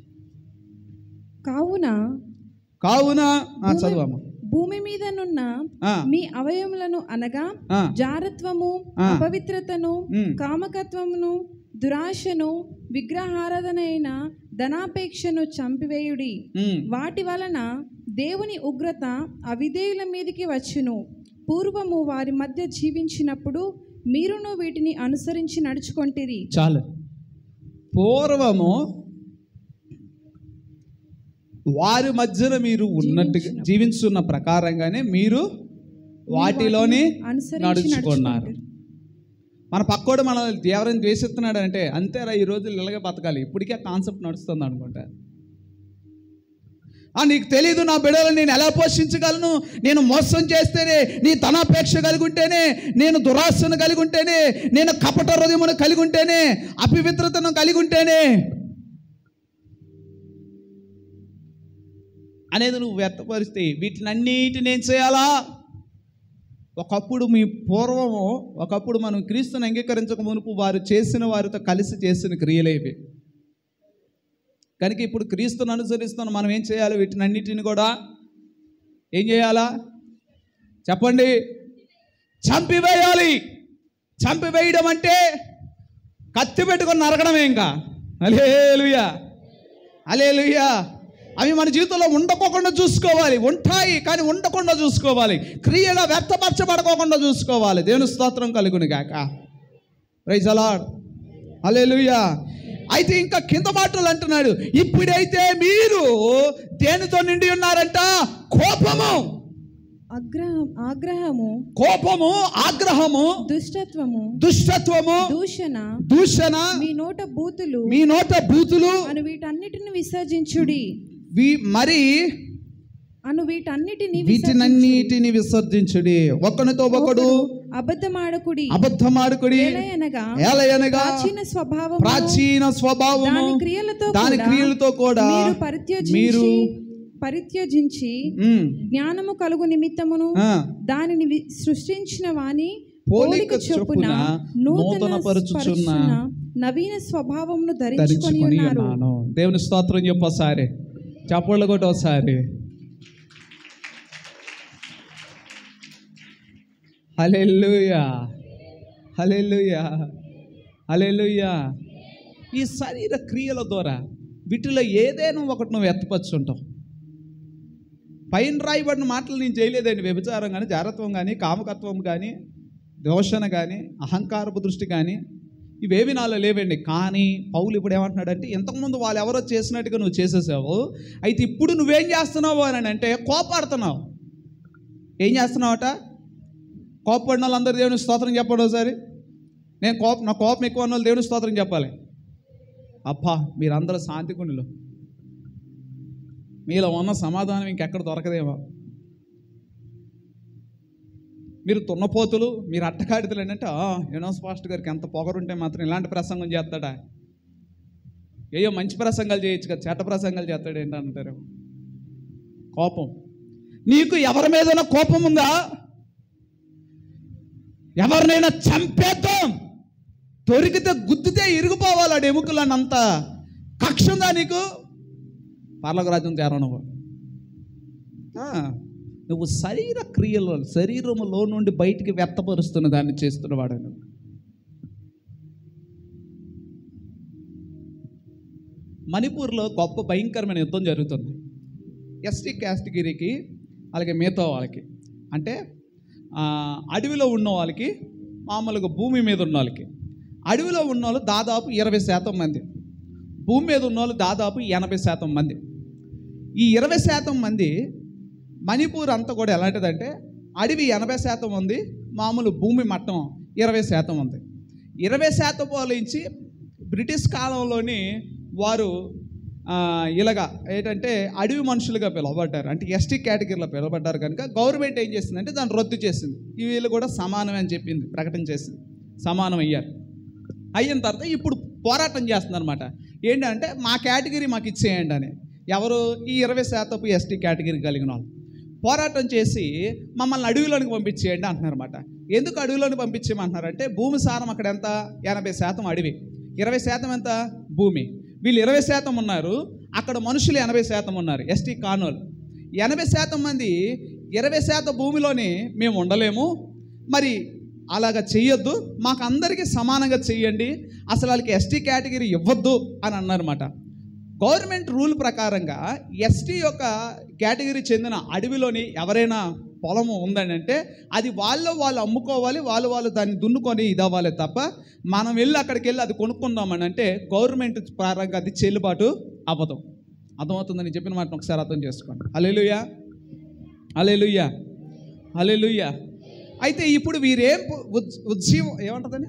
కావున
కావున ఆ, చదువమ్మా
భూమి మీదనున్న
ఆ,
మీ అవయములను అనగా
ఆ,
జారత్వము
ఆ.
అపవిత్రతను
ఉమ్,
కామకత్వమును దురాశను విగ్రహారాధనైన ధనాపేక్షను చంపివేయుడి
ఉమ్,
వాటి వలన దేవుని ఉగ్రత అవిధేయుల మీదికి వచ్చును పూర్వము వారి మధ్య జీవించినప్పుడు మీరును వీటిని అనుసరించి నడుచుకొంటిరి
చాలు పూర్వము వారి మధ్యన మీరు ఉన్నట్టుగా జీవించున్న ప్రకారంగానే మీరు వాటిలోని
అనుసరించి
నడుచుకున్నారు
నడుచుకొంటిరి.
మన పక్కోడు మన ఎవరైనా ద్వేషిస్తున్నాడు అంటే అంతేరా ఈ రోజులు ఇలాగే బతకాలి ఇప్పటికే కాన్సెప్ట్ నడుస్తుంది అనుకుంటా ఆ, నీకు తెలియదు నా బిడ్డలను నేను ఎలా పోషించగలను నేను మోసం చేస్తేనే నీ ధనాపేక్ష కలిగి ఉంటేనే నేను దురాశను కలిగి ఉంటేనే నేను కపట హృదయమును కలిగి ఉంటేనే అపవిత్రతను కలిగి ఉంటేనే అనేది నువ్వు వ్యక్తపరిస్తే వీటినన్నిటిని ఏం చేయాలా ఒకప్పుడు మీ పూర్వము ఒకప్పుడు మనం క్రీస్తుని అంగీకరించక మునుపు వారు చేసిన వారితో కలిసి చేసిన క్రియలేవి కనుక ఇప్పుడు క్రీస్తుని అనుసరిస్తున్న మనం ఏం చేయాలి వీటినన్నిటిని కూడా ఏం చేయాలా చెప్పండి చంపివేయాలి చంపివేయడం అంటే కత్తి పెట్టుకొని నరకడమే ఇంకా అలేలుయా అలేలుయా అవి మన జీవితంలో ఉండకోకుండా చూసుకోవాలి ఉంటాయి కానీ ఉండకుండా చూసుకోవాలి క్రియగా వ్యక్తపరచబడకోకుండా చూసుకోవాలి దేవుని స్తోత్రం కలుగును గాక ప్రైజ్ అలాడ్ అలేలుయా అయితే ఇంకా కింద మాటలు అంటున్నాడు ఇప్పుడైతే మీరు దేనితో నిండి ఉన్నారంట కోపము
అగ్రహం ఆగ్రహము
కోపము ఆగ్రహము
దుష్టత్వము
దుష్టత్వము
దూషణ
దూషణ
మీ నోట బూతులు
మీ నోట బూతులు
అను వీటన్నిటిని విసర్జించుడి
వి మరి
అను వీటన్నిటిని
వీటినన్నిటిని విసర్జించుడి ఒకనితో ఒకడు
అబద్ధమాడకుడి
అబద్ధమాడుకుడి
ఎలయనగా
ఏలయనగా
ప్రాచీన స్వభావం
ప్రాచీన స్వభావము
దాని క్రియలతో
దాని
కూడా
క్రియలతో కూడా
మీరు పరిత్యజించి
మీరు
పరిత్యజించి
ఉమ్,
జ్ఞానము కలుగు నిమిత్తమును
ఆ,
దానిని వి- సృష్టించిన వాని
పోలిక
పోలిక చొప్పున
చొప్పున
నూతన
నూతనపరచుచున్న
పరచుచున్న నవీన స్వభావమును ధరించుకొని
ధరించుకొని
ఉన్నారు
ఉన్నాను దేవుని స్తోత్రం చెప్పు ఒకసారి చప్పళ్ళు కొట్టి ఒకసారి హలెల్లుయా హలెల్లుయా హలెల్లుయా ఈ శరీర క్రియల ద్వారా వీటిలో ఏదైనా ఒకటి నువ్వు ఎత్తపచ్చుంటావు పైన రాయబడిన మాటలు నేను చేయలేదండి వ్యభిచారం కానీ జారత్వం కానీ కామకత్వం కానీ దోషణ కానీ అహంకారపు దృష్టి కానీ ఇవేవి నాలో లేవండి కానీ పౌలు ఇప్పుడు ఏమంటున్నాడంటే ఇంతకుముందు వాళ్ళు ఎవరో చేసినట్టుగా నువ్వు చేసేసావు అయితే ఇప్పుడు నువ్వేం చేస్తున్నావు అని అంటే కోపాడుతున్నావు ఏం చేస్తున్నావట కోపపడిన వాళ్ళందరూ దేవుని స్తోత్రం చెప్పండి ఒకసారి నేను కోపం నా కోపం ఎక్కువ ఉన్న వాళ్ళు దేవుని స్తోత్రం చెప్పాలి అబ్బా మీరందరూ శాంతికుణులు మీలో ఉన్న సమాధానం ఇంకెక్కడ దొరకదేమో మీరు తున్నపోతులు మీరు అట్టకాడితులు ఏంటంటే యూనోస్ పాస్ట్ గారికి ఎంత పొగరుంటే మాత్రం ఇలాంటి ప్రసంగం చేస్తాడా ఏయో మంచి ప్రసంగాలు చేయొచ్చు కదా చెడ్డ ప్రసంగాలు చేస్తాడు ఏంటంటారు కోపం నీకు ఎవరి మీద కోపం ఉందా ఎవరినైనా చంపేద్దాం దొరికితే గుద్దితే ఇరిగిపోవాలి ఆడు ఎముకలని అంత కక్ష ఉందా నీకు పర్లకు రాజ్యం చేరవు నువ్వు ఆ, నువ్వు శరీర క్రియలో శరీరములో నుండి బయటికి వ్యక్తపరుస్తున్న దాన్ని చేస్తున్నవాడు నువ్వు మణిపూర్లో గొప్ప భయంకరమైన యుద్ధం జరుగుతుంది ఎస్టీ క్యాస్టగిరీకి అలాగే మిగతా వాళ్ళకి అంటే ఆ, అడవిలో ఉన్న వాళ్ళకి మామూలుగా భూమి మీద ఉన్న వాళ్ళకి అడవిలో ఉన్న వాళ్ళు దాదాపు ఇరవై శాతం మంది భూమి మీద ఉన్న వాళ్ళు దాదాపు ఎనభై శాతం మంది ఈ ఇరవై శాతం మంది మణిపూర్ అంతా కూడా ఎలాంటిదంటే అడవి ఎనభై శాతం ఉంది మామూలు భూమి మట్టం ఇరవై శాతం ఉంది ఇరవై శాతం పోలించి బ్రిటిష్ కాలంలోని వారు ఆ, ఇలాగా ఏంటంటే అడవి మనుషులుగా పిలువబడ్డారు అంటే ఎస్టీ కేటగిరీలో పిలువబడ్డారు కనుక గవర్నమెంట్ ఏం చేసిందంటే దాన్ని రద్దు చేసింది ఈ వీళ్ళు కూడా సమానమే అని చెప్పింది ప్రకటన చేసింది సమానం అయ్యారు అయిన తర్వాత ఇప్పుడు పోరాటం చేస్తుంది అనమాట ఏంటంటే మా కేటగిరీ మాకు ఇచ్చేయండి అని ఎవరు ఈ ఇరవై శాతపు ఎస్టీ కేటగిరీ కలిగిన వాళ్ళు పోరాటం చేసి మమ్మల్ని అడవిలోనికి పంపించేయండి అంటున్నారన్నమాట ఎందుకు అడవిలోకి పంపించేయమంటున్నారంటే భూమి సారం అక్కడ ఎంత ఎనభై శాతం అడవి ఇరవై శాతం ఎంత భూమి వీళ్ళు ఇరవై శాతం ఉన్నారు అక్కడ మనుషులు ఎనభై శాతం ఉన్నారు ఎస్టీ కానోలు ఎనభై శాతం మంది ఇరవై శాతం భూమిలోనే మేము ఉండలేము మరి అలాగ చెయ్యొద్దు మాకు అందరికీ సమానంగా చెయ్యండి అసలు వాళ్ళకి ఎస్టీ కేటగిరీ ఇవ్వద్దు అని అన్నారన్నమాట గవర్నమెంట్ రూల్ ప్రకారంగా ఎస్టీ యొక్క కేటగిరీ చెందిన అడవిలోని ఎవరైనా పొలం ఉందని అంటే అది వాళ్ళ వాళ్ళు అమ్ముకోవాలి వాళ్ళు వాళ్ళు దాన్ని దున్నుకొని ఇదవ్వాలి తప్ప మనం వెళ్ళి అక్కడికి వెళ్ళి అది కొనుక్కుందామని అంటే గవర్నమెంట్ పరంగా అది చెల్లుబాటు అవ్వదు అర్థమవుతుందని చెప్పిన మాట ఒకసారి అర్థం చేసుకోండి అలెలుయ్యా అలెలుయ్యా అలెలుయ్యా అయితే ఇప్పుడు వీరేం పు- ఉద్- ఉజ్జీవం ఏమంటుందని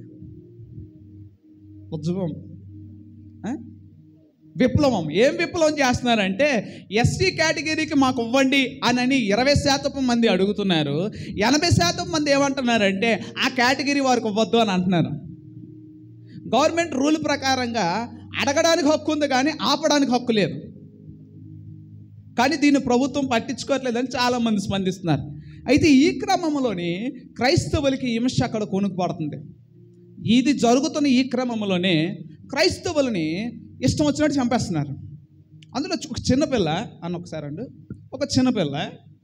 ఉద్యమం ఆ? విప్లవం ఏం విప్లవం చేస్తున్నారంటే ఎస్సీ కేటగిరీకి మాకు ఇవ్వండి అని ఇరవై శాతం మంది అడుగుతున్నారు ఎనభై శాతం మంది ఏమంటున్నారంటే ఆ కేటగిరీ వారికి ఇవ్వద్దు అని అంటున్నారు గవర్నమెంట్ రూల్ ప్రకారంగా అడగడానికి హక్కు ఉంది కానీ ఆపడానికి హక్కు లేదు కానీ దీన్ని ప్రభుత్వం పట్టించుకోవట్లేదని చాలామంది స్పందిస్తున్నారు అయితే ఈ క్రమంలోని క్రైస్తవులకి హింస అక్కడ కొనుక్కుపడుతుంది ఇది జరుగుతున్న ఈ క్రమంలోనే క్రైస్తవులని ఇష్టం వచ్చినట్టు చంపేస్తున్నారు అందులో ఒక చిన్నపిల్ల అన్న ఒకసారి అండి ఒక చిన్నపిల్ల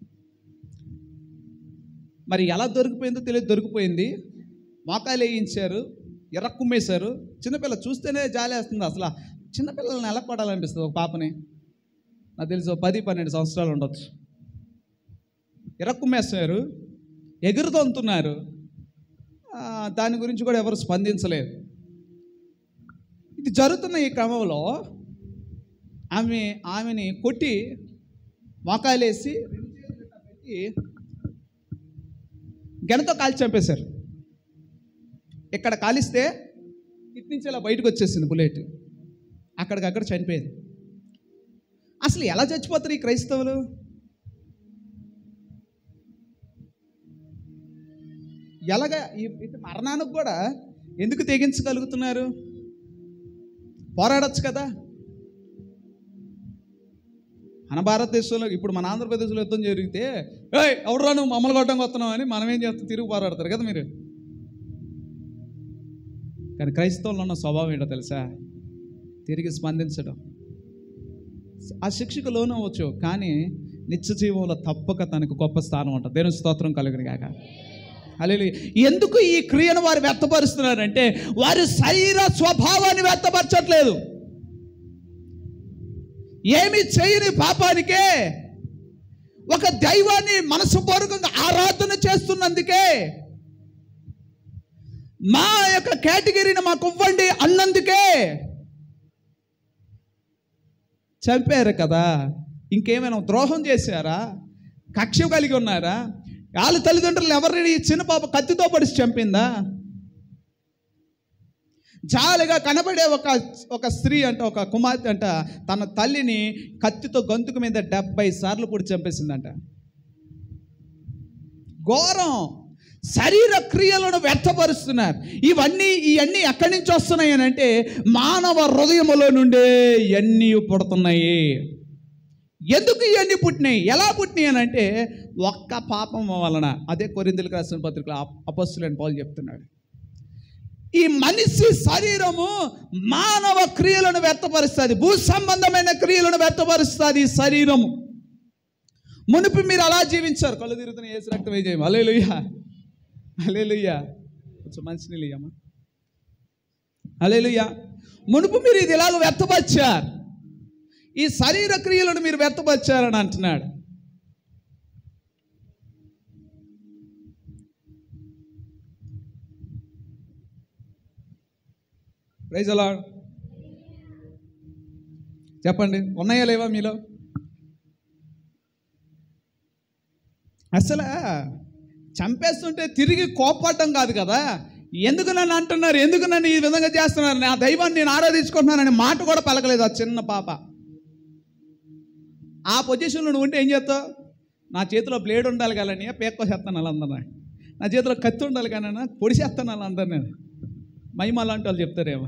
మరి ఎలా దొరికిపోయిందో తెలియదు దొరికిపోయింది మోకాలు వేయించారు ఎర్రక్కుమ్మేశారు చిన్నపిల్ల చూస్తేనే జాలేస్తుంది అసలు ఆ చిన్నపిల్లల్ని ఎలా కొడాలనిపిస్తుంది ఒక పాపని నాకు తెలిసి ఒక పది పన్నెండు సంవత్సరాలు ఉండొచ్చు ఎర్రక్కుమ్మేస్తారు ఎగురుతొంతున్నారు ఆ, దాని గురించి కూడా ఎవరు స్పందించలేదు ఇది జరుగుతున్న ఈ క్రమంలో ఆమె ఆమెని కొట్టి మోకాలేసి రెండు చేతులు ఇట్లా పెట్టి గెనతో కాల్చి చంపేశారు ఇక్కడ కాలిస్తే ఇటు నుంచి ఇలా బయటకు వచ్చేసింది బుల్లెట్ అక్కడికక్కడ చనిపోయింది అసలు ఎలా చచ్చిపోతారు ఈ క్రైస్తవులు ఎలాగ ఈ ఇటు మరణానికి కూడా ఎందుకు తెగించగలుగుతున్నారు పోరాడొచ్చు కదా మన భారతదేశంలో ఇప్పుడు మన ఆంధ్రప్రదేశ్లో యుద్ధం జరిగితే ఏయ్ ఎవడరా నువ్వు మమ్మల్ని కొట్టడానికి వస్తున్నావు అని మనం ఏం చేస్తాం తిరిగి పోరాడతారు కదా మీరు కానీ క్రైస్తవుల్లో ఉన్న స్వభావం ఏంటో తెలుసా తిరిగి స్పందించడం ఆ శిక్షకు లోను అవ్వచ్చు కానీ నిత్య జీవంలో తప్పక తనకు గొప్ప స్థానం ఉంటుంది దేవుని స్తోత్రం కలుగును గాక హల్లెలూయా ఎందుకు ఈ క్రియను వారు వ్యక్తపరుస్తున్నారంటే వారి శరీర స్వభావాన్ని వ్యక్తపరచట్లేదు ఏమి చేయని పాపానికే ఒక దైవాన్ని మనసుపూర్వకంగా ఆరాధన చేస్తున్నందుకే మా యొక్క కేటగిరీని మాకు ఇవ్వండి అన్నందుకే చంపారు కదా ఇంకేమైనా ద్రోహం చేశారా కక్ష కలిగి ఉన్నారా వాళ్ళ తల్లిదండ్రులు ఎవరిని ఈ చిన్న పాప కత్తితో పడిచి చంపిందా జాలిగా కనబడే ఒక ఒక స్త్రీ అంట ఒక కుమార్తె అంట తన తల్లిని కత్తితో గొంతుకు మీద డెబ్బై సార్లు పొడి చంపేసిందంట ఘోరం శరీర క్రియలను వ్యర్థపరుస్తున్నారు ఇవన్నీ ఇవన్నీ ఎక్కడి నుంచి వస్తున్నాయి అని అంటే మానవ హృదయములో నుండే ఇవన్నీ పుడుతున్నాయి ఎందుకు ఇవన్నీ పుట్టినాయి ఎలా పుట్టినాయి అని అంటే ఒక్క పాపం వలన అదే కొరిందులకు రాసిన పత్రికలో అపస్సులని పాలు చెప్తున్నాడు ఈ మనిషి శరీరము మానవ క్రియలను వ్యక్తపరుస్తుంది భూ సంబంధమైన క్రియలను వ్యక్తపరుస్తుంది ఈ శరీరము మునుపు మీరు అలా జీవించారు కళ్ళు తిరుగుతున్న ఏసు రక్తం ఏ చేయము అలే లుయ్యా అలే లుయ్యా కొంచెం మంచి నీళ్ళమ్మా అలే లుయ్యా మునుపు మీరు ఇది ఇలాగ వ్యక్తపరిచారు ఈ శరీర క్రియలను మీరు వ్యక్తపరిచారని అంటున్నాడు ప్రైజ్ అలా చెప్పండి ఉన్నాయా లేవా మీలో అసలు చంపేస్తుంటే తిరిగి కోపడటం కాదు కదా ఎందుకు నన్ను అంటున్నారు ఎందుకు నన్ను ఈ విధంగా చేస్తున్నారు నా దైవాన్ని నేను ఆరాధించుకుంటున్నానని మాట కూడా పలకలేదు ఆ చిన్న పాప ఆ పొజిషన్లో నువ్వు ఉంటే ఏం చేస్తావు నా చేతిలో బ్లేడ్ ఉండాలి కానీ పేక్కోసేస్తాను వాళ్ళందరూ నా చేతిలో కత్తి ఉండాలి కానీ పొడిసేస్తాను వాళ్ళందరూ నేను మహిమ అలాంటి వాళ్ళు చెప్తారేమో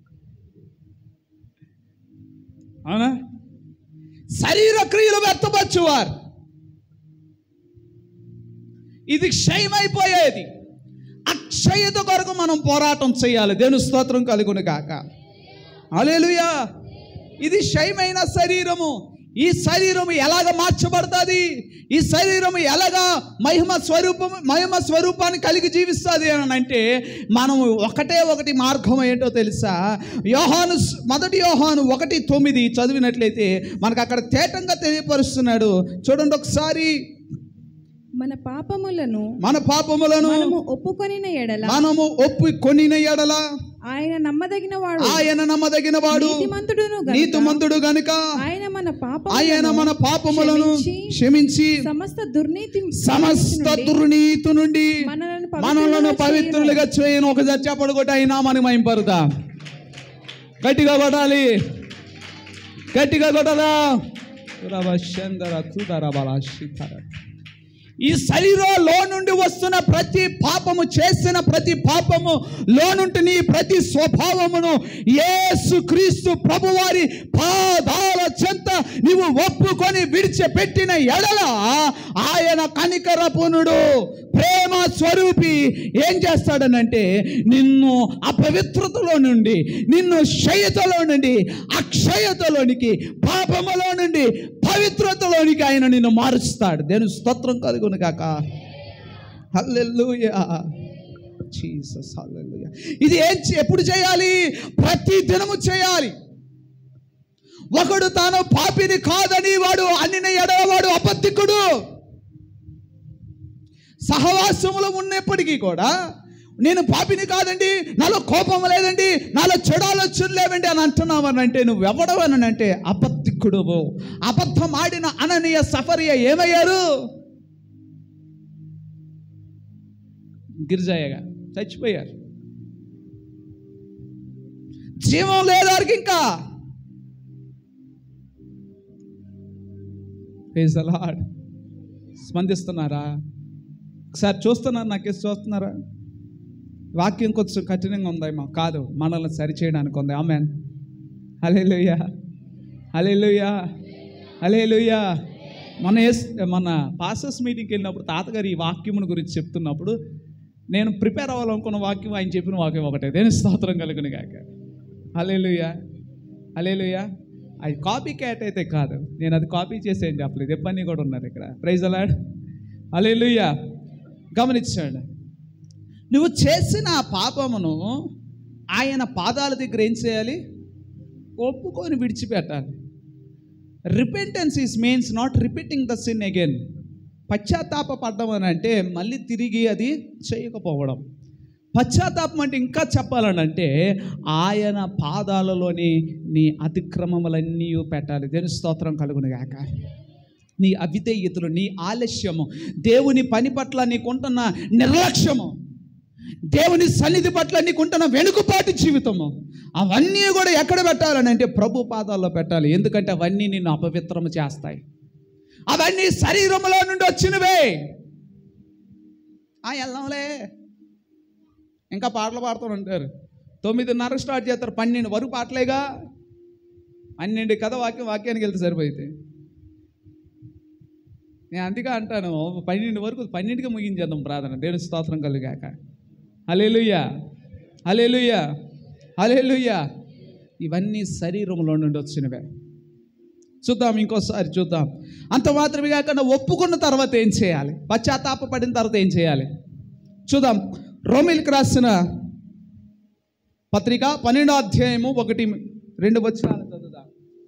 అవునా శరీర క్రియలు వ్యక్తపరచువారు ఇది క్షయమైపోయేది అక్షయత కొరకు మనం పోరాటం చేయాలి దేవుని స్తోత్రం కలుగును కాక అలేలుయా ఇది క్షయమైన శరీరము ఈ శరీరము ఎలాగ మార్చబడుతుంది ఈ శరీరము ఎలాగ మహిమ స్వరూపము మహిమ స్వరూపాన్ని కలిగి జీవిస్తుంది అని అంటే మనము ఒకటే ఒకటి మార్గం ఏంటో తెలుసా యోహాను స్- మొదటి యోహాను ఒకటి తొమ్మిది చదివినట్లయితే మనకు అక్కడ తేటంగా తెలియపరుస్తున్నాడు చూడండి ఒకసారి
మన పాపములను
మన పాపములను
మనము ఒప్పుకొనిన ఎడల
మనము ఒప్పుకొనిన ఎడల
ఆయన నమ్మదగిన వాడు
ఆయన నమ్మదగిన వాడు
నీతిమంతుడును గనుక
నీతిమంతుడు గనుక
ఆయన మన
ఆయన
పాపములను
మన పాపములను
క్షమించి
క్షమించి
సమస్త దుర్నీతి
సమస్త దుర్నీతి నుండి
మనలను
మనలను
పవిత్రులుగా
పవిత్రులుగా చేయను ఒక చప్పడు కొట్టి అయినా మనం మైంపరుదా గట్టిగా కొట్టాలి గట్టిగా కొట్టదా రవశందర తుదర బల శిఖర. ఈ శరీరంలో నుండి వస్తున్న ప్రతి పాపము చేసిన ప్రతి పాపము లోనుంటి నీ ప్రతి స్వభావమును యేసు క్రీస్తు ప్రభువారి పాదాల చెంత నీవు ఒప్పుకొని విడిచిపెట్టిన ఎడల ఆయన కనికరపునుడు ప్రేమ స్వరూపి ఏం చేస్తాడనంటే నిన్ను అపవిత్రతలో నుండి నిన్ను క్షయతలో నుండి అక్షయతలోనికి పాపములో నుండి పవిత్రతలోనికి ఆయన నిన్ను మారుస్తాడు దేని స్తోత్రం కలుగును కాక హల్లెలూయా జీసస్ హల్లెలూయా ఇది ఏం చే- ఎప్పుడు చేయాలి ప్రతి దినము చేయాలి ఒకడు తాను పాపిని కాదని వాడు అన్నిన ఎడవాడు అబద్ధికుడు సహవాసములో ఉన్నప్పటికీ కూడా నేను పాపిని కాదండి నాలో కోపం లేదండి నాలో చెడు ఆలోచనలు లేవండి అని అంటున్నావని అంటే నువ్వు ఎవడవని అంటే అబద్ధికుడువు అబద్ధం ఆడిన అననీయ సఫరియ ఏమయ్యారు గిరిజాయగా చచ్చిపోయారు జీవం లేదు వారికి ఇంకా Praise the Lord. స్పందిస్తున్నారా ఒకసారి చూస్తున్నారు నాకేసి చూస్తున్నారా వాక్యం కొంచెం కఠినంగా ఉందేమో కాదు మనల్ని సరిచేయడానికి ఉంది ఆమె హలేలుయ్యా హలేలుయ్యా హలేలుయ్యా మన ఎస్ మన పాసెస్ మీటింగ్కి వెళ్ళినప్పుడు తాతగారు ఈ వాక్యమును గురించి చెప్తున్నప్పుడు నేను ప్రిపేర్ అవ్వాలనుకున్న వాక్యం ఆయన చెప్పిన వాక్యం ఒకటే దేని స్తోత్రం కలుగును గాక హలేలుయ్యా హలేలుయ్యా అది కాపీ క్యాట్ అయితే కాదు నేను అది కాపీ చేసి ఏం చెప్పలేదు ఇబ్బంది కూడా ఉన్నారు ఇక్కడ ప్రైజ్ అలాడ్ హలేలుయ్యా గమనించండి నువ్వు చేసిన ఆ పాపమును ఆయన పాదాల దగ్గర ఏం చేయాలి ఒప్పుకొని విడిచిపెట్టాలి repentance is means not repeating the sin again పశ్చాత్తాపడడం అని అంటే మళ్ళీ తిరిగి అది చేయకపోవడం పశ్చాత్తాపం అంటే ఇంకా చెప్పాలని అంటే ఆయన పాదాలలోని నీ అతిక్రమములన్నీ పెట్టాలి దేని స్తోత్రం కలుగును గాక నీ అవిధేయతలు నీ ఆలస్యము దేవుని పని పట్ల నీకుంటున్న నిర్లక్ష్యము దేవుని సన్నిధి పట్ల నీకుంటున్న వెనుకపాటి జీవితము అవన్నీ కూడా ఎక్కడ పెట్టాలని అంటే ప్రభు పాదాల్లో పెట్టాలి ఎందుకంటే అవన్నీ నిన్ను అపవిత్రము చేస్తాయి అవన్నీ శరీరంలో నుండి వచ్చినవే ఆ వెళ్దాంలే ఇంకా పాటలు పాడుతూ ఉంటారు తొమ్మిదిన్నర స్టార్ట్ చేస్తారు పన్నెండు వరకు పాటలేగా పన్నెండు కథ వాక్యం వాక్యానికి వెళ్తే సరిపోయితే నేను అందుకే అంటాను పన్నెండు వరకు పన్నెండుగా ముగించేద్దాం ప్రార్థన దేవుని స్తోత్రం కలుగాక హలేలుయ్యా హలేలుయ్యా హలేలుయ్యా ఇవన్నీ శరీరంలో నుండి వచ్చినవే చూద్దాం ఇంకోసారి చూద్దాం అంత మాత్రమే కాకుండా ఒప్పుకున్న తర్వాత ఏం చేయాలి పశ్చాత్తాపడిన తర్వాత ఏం చేయాలి చూద్దాం రోమిల్కి రాసిన పత్రిక పన్నెండో అధ్యాయము ఒకటి రెండు వచ్చినాలు చదువుదాం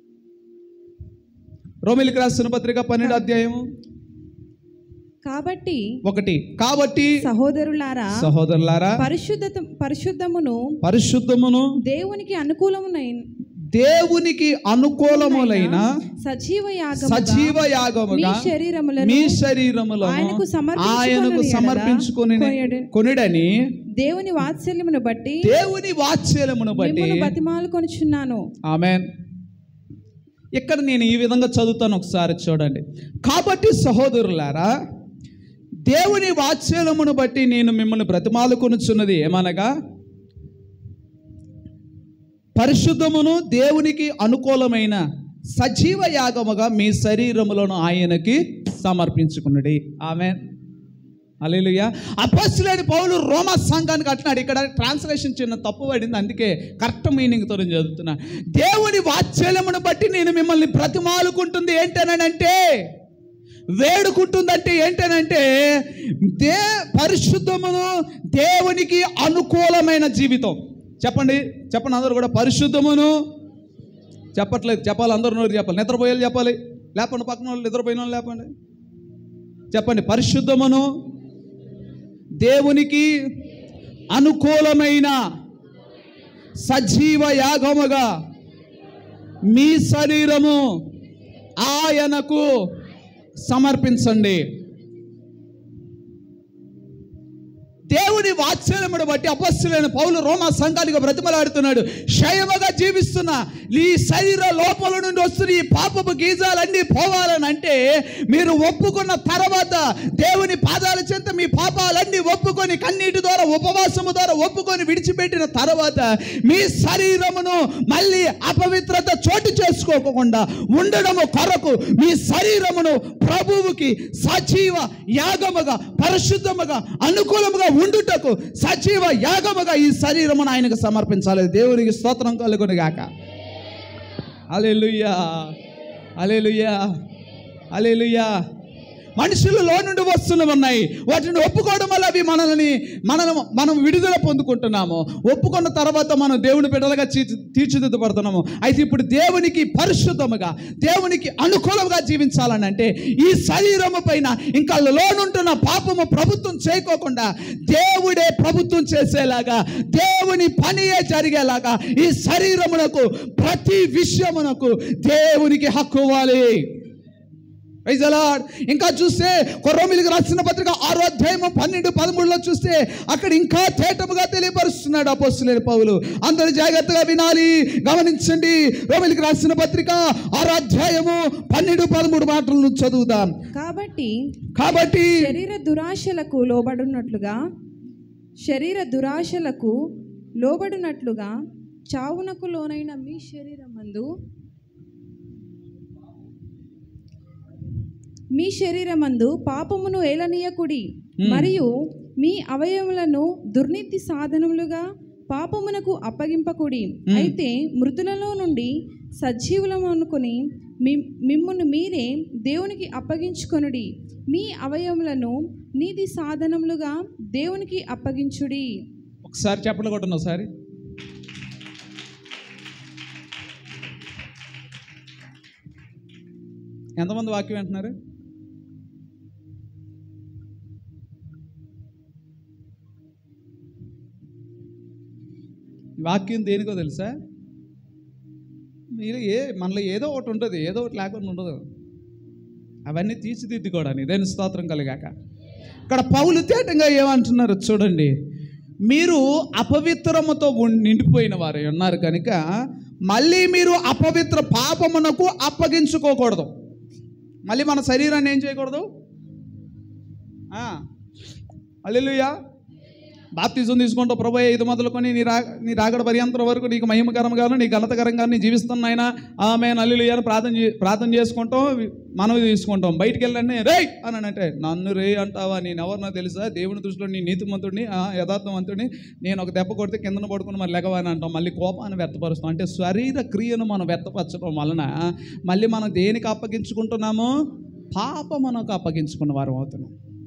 రోమిల్కి రాసిన పత్రిక పన్నెండో అధ్యాయము
కాబట్టి
ఒకటి కాబట్టి
సహోదరులారా
సహోదరులారా
పరిశుద్ధత పరిశుద్ధమును
పరిశుద్ధమును
దేవునికి అనుకూలమునైన
దేవునికి అనుకూలములైన
సజీవ యాగముగా
సజీవ
మీ
యాగముగా
శరీరములను
మీ శరీరములను
ఆయనకు సమర్పించుకొనుని
ఆయనకు
ఎడల
సమర్పించుకుని
కొనియడు-
కొనిడని
దేవుని వాత్సల్యమును బట్టి
దేవుని వాత్సల్యమును బట్టి
మిమ్మల్ని బతిమాలు కొనుచున్నాను
ఆమెన్ ఇక్కడ నేను ఈ విధంగా చదువుతాను ఒకసారి చూడండి కాబట్టి సహోదరులారా దేవుని వాత్సల్యమును బట్టి నేను మిమ్మల్ని బ్రతిమాలుకొనుచున్నది ఏమనగా పరిశుద్ధమును దేవునికి అనుకూలమైన సజీవ యాగముగా మీ శరీరములను ఆయనకి సమర్పించుకున్నది ఆమె అలేలుయ్య అపస్సులేని పౌలు రోమా సంఘానికి అంటున్నాడు ఇక్కడ ట్రాన్స్లేషన్ చిన్న తప్పు పడింది అందుకే కరెక్ట్ మీనింగ్తో నేను చదువుతున్నా దేవుని వాత్సల్యమును బట్టి నేను మిమ్మల్ని బ్రతిమాలుకుంటుంది ఏంటనంటే వేడుకుంటుందంటే ఏంటనంటే దే పరిశుద్ధమును దేవునికి అనుకూలమైన జీవితం చెప్పండి చెప్పండి అందరూ కూడా పరిశుద్ధమును చెప్పట్లేదు చెప్పాలి అందరూ నోరు చెప్పాలి నిద్రపోయేది చెప్పాలి లేపండి పక్కన వాళ్ళు నిద్రపోయిన వాళ్ళు లేపండి చెప్పండి పరిశుద్ధమును దేవునికి అనుకూలమైన సజీవ యాగముగా మీ శరీరము ఆయనకు సమర్పించండి దేవుని వాత్సల్యమును బట్టి అపస్సులైన పౌలు రోమా సంఘానికి బ్రతిమలాడుతున్నాడు క్షయముగా జీవిస్తున్న ఈ శరీర లోపల నుండి వస్తున్న ఈ పాపపు గీజాలన్నీ పోవాలని అంటే మీరు ఒప్పుకున్న తర్వాత దేవుని పాదాల చెంత మీ పాపాలన్నీ ఒప్పుకొని కన్నీటి ద్వారా ఉపవాసము ద్వారా ఒప్పుకొని విడిచిపెట్టిన తర్వాత మీ శరీరమును మళ్ళీ అపవిత్రత చోటు చేసుకోకుండా ఉండడము కొరకు మీ శరీరమును ప్రభువుకి సజీవ యాగముగా పరిశుద్ధముగా అనుకూలముగా ఉండుటకు సజీవ యాగముగా ఈ శరీరమును ఆయనకు సమర్పించాలి దేవునికి స్తోత్రం కలుగును గాక అలెలుయ్యా అలెలుయ్యా అలెలుయ్యా మనుషులలో నుండి వస్తున్నవి ఉన్నాయి వాటిని ఒప్పుకోవడం వల్ల అవి మనల్ని మనల్ని మనం విడుదల పొందుకుంటున్నాము ఒప్పుకున్న తర్వాత మనం దేవుని బిడ్డలుగా తీర్చి తీర్చిదిద్దబడుతున్నాము అయితే ఇప్పుడు దేవునికి పరిశుద్ధముగా దేవునికి అనుకూలంగా జీవించాలని అంటే ఈ శరీరము పైన ఇంకా లోనుంటున్న పాపము ప్రభుత్వం చేయకోకుండా దేవుడే ప్రభుత్వం చేసేలాగా దేవుని పనియే జరిగేలాగా ఈ శరీరమునకు ప్రతి విషయమునకు దేవునికి హక్కు ఇవ్వాలి Praise the Lord. ఇంకా చూస్తే కొర్రోమిలికి రాసిన పత్రిక ఆరో అధ్యాయము పన్నెండు పదమూడులో చూస్తే అక్కడ ఇంకా తేటముగా తెలియపరుస్తున్నాడు అపోస్తులేని పౌలు అందరూ జాగ్రత్తగా వినాలి గమనించండి రోమిలికి రాసిన పత్రిక ఆరో అధ్యాయము పన్నెండు పదమూడు మాటలను చదువుదాం
కాబట్టి
కాబట్టి
శరీర దురాశలకు లోబడినట్లుగా శరీర దురాశలకు లోబడినట్లుగా చావునకు లోనైన మీ శరీరమందు మీ శరీరమందు పాపమును ఏలనీయకుడి మరియు మీ అవయవములను దుర్నీతి సాధనములుగా పాపమునకు అప్పగింపకుడి అయితే మృతులలో నుండి సజీవులం అనుకుని మీ- మిమ్మును మీరే దేవునికి అప్పగించుకొనుడి మీ అవయవములను నీతి సాధనములుగా దేవునికి అప్పగించుడి
ఒకసారి చెప్పలు కొట్టండి ఒకసారి ఎంతమంది వాక్యం వింటున్నారు ఈ వాక్యం దేనికో తెలుసా మీరు ఏ మనలో ఏదో ఒకటి ఉంటుంది ఏదో ఒకటి లేకుండా ఉండదు అవన్నీ తీర్చిదిద్దుకోవడానికి దేని స్తోత్రం కలిగాక ఇక్కడ పౌలు తేటంగా ఏమంటున్నారు చూడండి మీరు అపవిత్రముతో ఉన్- నిండిపోయిన వారు ఉన్నారు కనుక మళ్ళీ మీరు అపవిత్ర పాపమునకు అప్పగించుకోకూడదు మళ్ళీ మన శరీరాన్ని ఏం చేయకూడదు అల్లెలుయా బాప్తిజం తీసుకుంటూ ప్రభు ఇది మొదలుకొని నీ రా నీ రాగడ పర్యంతరం వరకు నీకు మహిమకరంగాను నీ ఘనతకరంగా నీ జీవిస్తున్నాయినా ఆమె నల్లులు అని ప్రార్థన చే- ప్రార్థన చేసుకుంటాం మనవి తీసుకుంటాం బయటికి వెళ్ళండి రే అని అంటే నన్ను రే అంటావా నేను ఎవరినో తెలుసా దేవుని దృష్టిలో నీ నీతిమంతుడిని ఆ, యథార్థవంతుడిని నేను ఒక దెబ్బ కొడితే కిందన పడుకుని మరి లెగవా అని అంటాం మళ్ళీ కోపాన్ని వ్యక్తపరుస్తాం అంటే శరీర క్రియను మనం వ్యక్తపరచడం వలన మళ్ళీ మనం దేనికి అప్పగించుకుంటున్నాము పాపమునకు అప్పగించుకున్న వారం అవుతున్నాం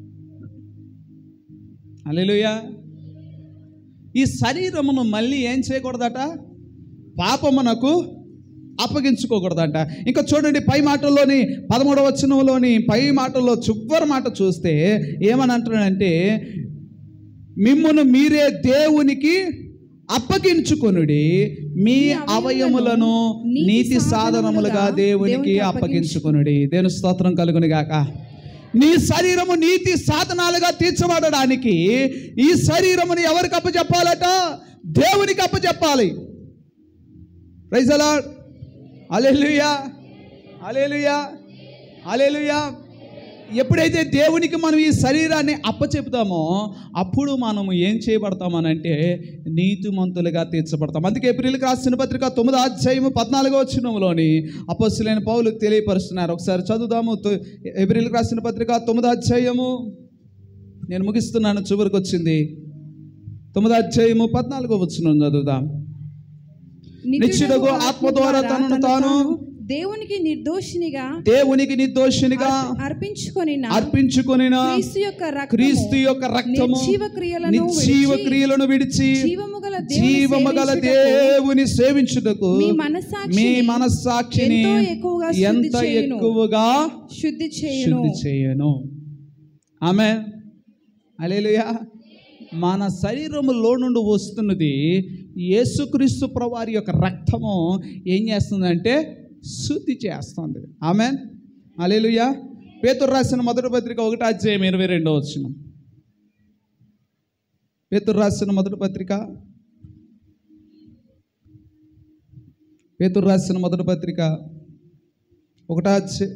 అల్లెలుయా ఈ శరీరమును మళ్ళీ ఏం చేయకూడదట పాపమునకు అప్పగించుకోకూడదంట ఇంకా చూడండి పై మాటల్లోని పదమూడవ వచనంలోని పై మాటల్లో చివరి మాట చూస్తే ఏమని అంటున్నాడంటే మిమ్మును మీరే దేవునికి అప్పగించుకొనుడి మీ అవయములను నీతి సాధనములుగా దేవునికి అప్పగించుకొనుడి దేని స్తోత్రం కలుగుని గాక నీ శరీరము నీతి సాధనాలుగా తీర్చబడడానికి ఈ శరీరమును ఎవరికి అప్పచెప్పాలట దేవునికి అప్పచెప్పాలి ప్రైజ్ అలాడ్ అలెలుయా అలెలుయా అలెలుయా ఎప్పుడైతే దేవునికి మనం ఈ శరీరాన్ని అప్పచెపుతామో అప్పుడు మనము ఏం చేయబడతామనంటే నీతిమంతులుగా తీర్చబడతాం అందుకే ఏప్రిల్కి రాసిన పత్రిక తొమ్మిదో అధ్యాయము పద్నాలుగో వచ్చినంలోని అపస్సులైన పౌలు తెలియపరుస్తున్నారు ఒకసారి చదువుదాము తొ- ఏప్రిల్కి రాసిన పత్రిక తొమ్మిదో అధ్యాయము నేను ముగిస్తున్నాను చివరికి వచ్చింది తొమ్మిదో అధ్యాయము పద్నాలుగో వచ్చిన చదువుదాం నిత్యుడగు ఆత్మ ద్వారా తనను తాను
దేవునికి నిర్దోషినిగా
దేవునికి నిర్దోషినిగా
అర్పించుకొని
అర్పించుకొని
క్రీస్తు యొక్క రక్తము
క్రీస్తు యొక్క రక్తము
నిర్జీవ క్రియలను
నిజీవ
విడిచి,
క్రియలను విడిచి
జీవము గల దేవుని
జీవము గల
సేవించుటకు
దేవుని సేవించుటకు
మీ
మీ
మనస్సాక్షిని
మనస్సాక్షిని
ఎంతో ఎక్కువగా శుద్ధి
ఎంత
చేయును.
ఎక్కువగా
శుద్ధి చేయును
శుద్ధి చేయను ఆమె అలేలుయా మన శరీరములో నుండి వస్తున్నది యేసుక్రీస్తు ప్రవారి యొక్క రక్తము ఏం చేస్తుందంటే శుద్ధి చేస్తుంది ఆమె అలేలుయా పేతురు రాసిన మొదటి పత్రిక ఒకటి అధ్యాయం ఇరవై రెండో వచ్చిన పేతురు రాసిన మొదటి పత్రిక పేతురు రాసిన మొదటి పత్రిక ఒకటా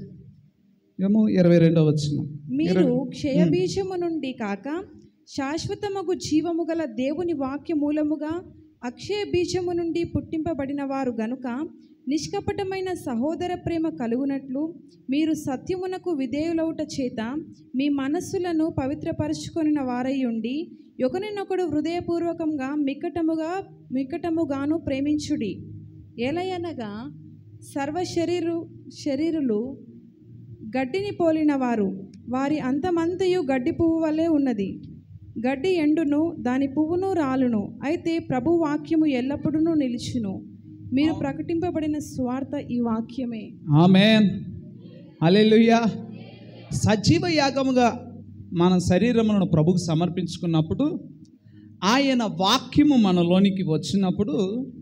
ఏమో ఇరవై రెండో వచ్చిన
మీరు క్షయబీజము నుండి కాక శాశ్వతమగు జీవము గల దేవుని వాక్య మూలముగా అక్షయ బీజము నుండి పుట్టింపబడిన వారు గనుక నిష్కపటమైన సహోదర ప్రేమ కలుగునట్లు మీరు సత్యమునకు విధేయులవుట చేత మీ మనస్సులను పవిత్రపరుచుకొనిన వారై ఉండి ఒకరినొకడు హృదయపూర్వకంగా మిక్కటముగా మిక్కటముగాను ప్రేమించుడి ఎలయనగా సర్వ శరీరు శరీరులు గడ్డిని పోలిన వారు వారి అంతమంతయు గడ్డి పువ్వు వలె ఉన్నది గడ్డి ఎండును దాని పువ్వును రాలును అయితే ప్రభు వాక్యము ఎల్లప్పుడూ నిలుచును మీరు ప్రకటింపబడిన స్వార్థ ఈ వాక్యమే
ఆమెన్ అలెలుయ్యా సజీవ యాగముగా మన శరీరములను ప్రభుకు సమర్పించుకున్నప్పుడు ఆయన వాక్యము మనలోనికి వచ్చినప్పుడు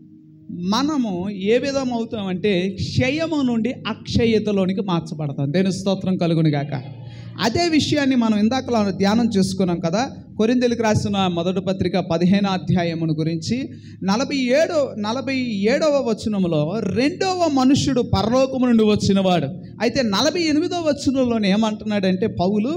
మనము ఏ విధం అవుతామంటే క్షయము నుండి అక్షయతలోనికి మార్చబడతాం దేని స్తోత్రం కలుగును గాక అదే విషయాన్ని మనం ఇందాకలా ధ్యానం చేసుకున్నాం కదా కొరిందెలకు రాసిన మొదటి పత్రిక పదిహేను అధ్యాయమును గురించి నలభై ఏడో నలభై ఏడవ వచనములో రెండవ మనుష్యుడు పరలోకము నుండి వచ్చినవాడు అయితే నలభై ఎనిమిదవ వచనంలోనే ఏమంటున్నాడంటే పౌలు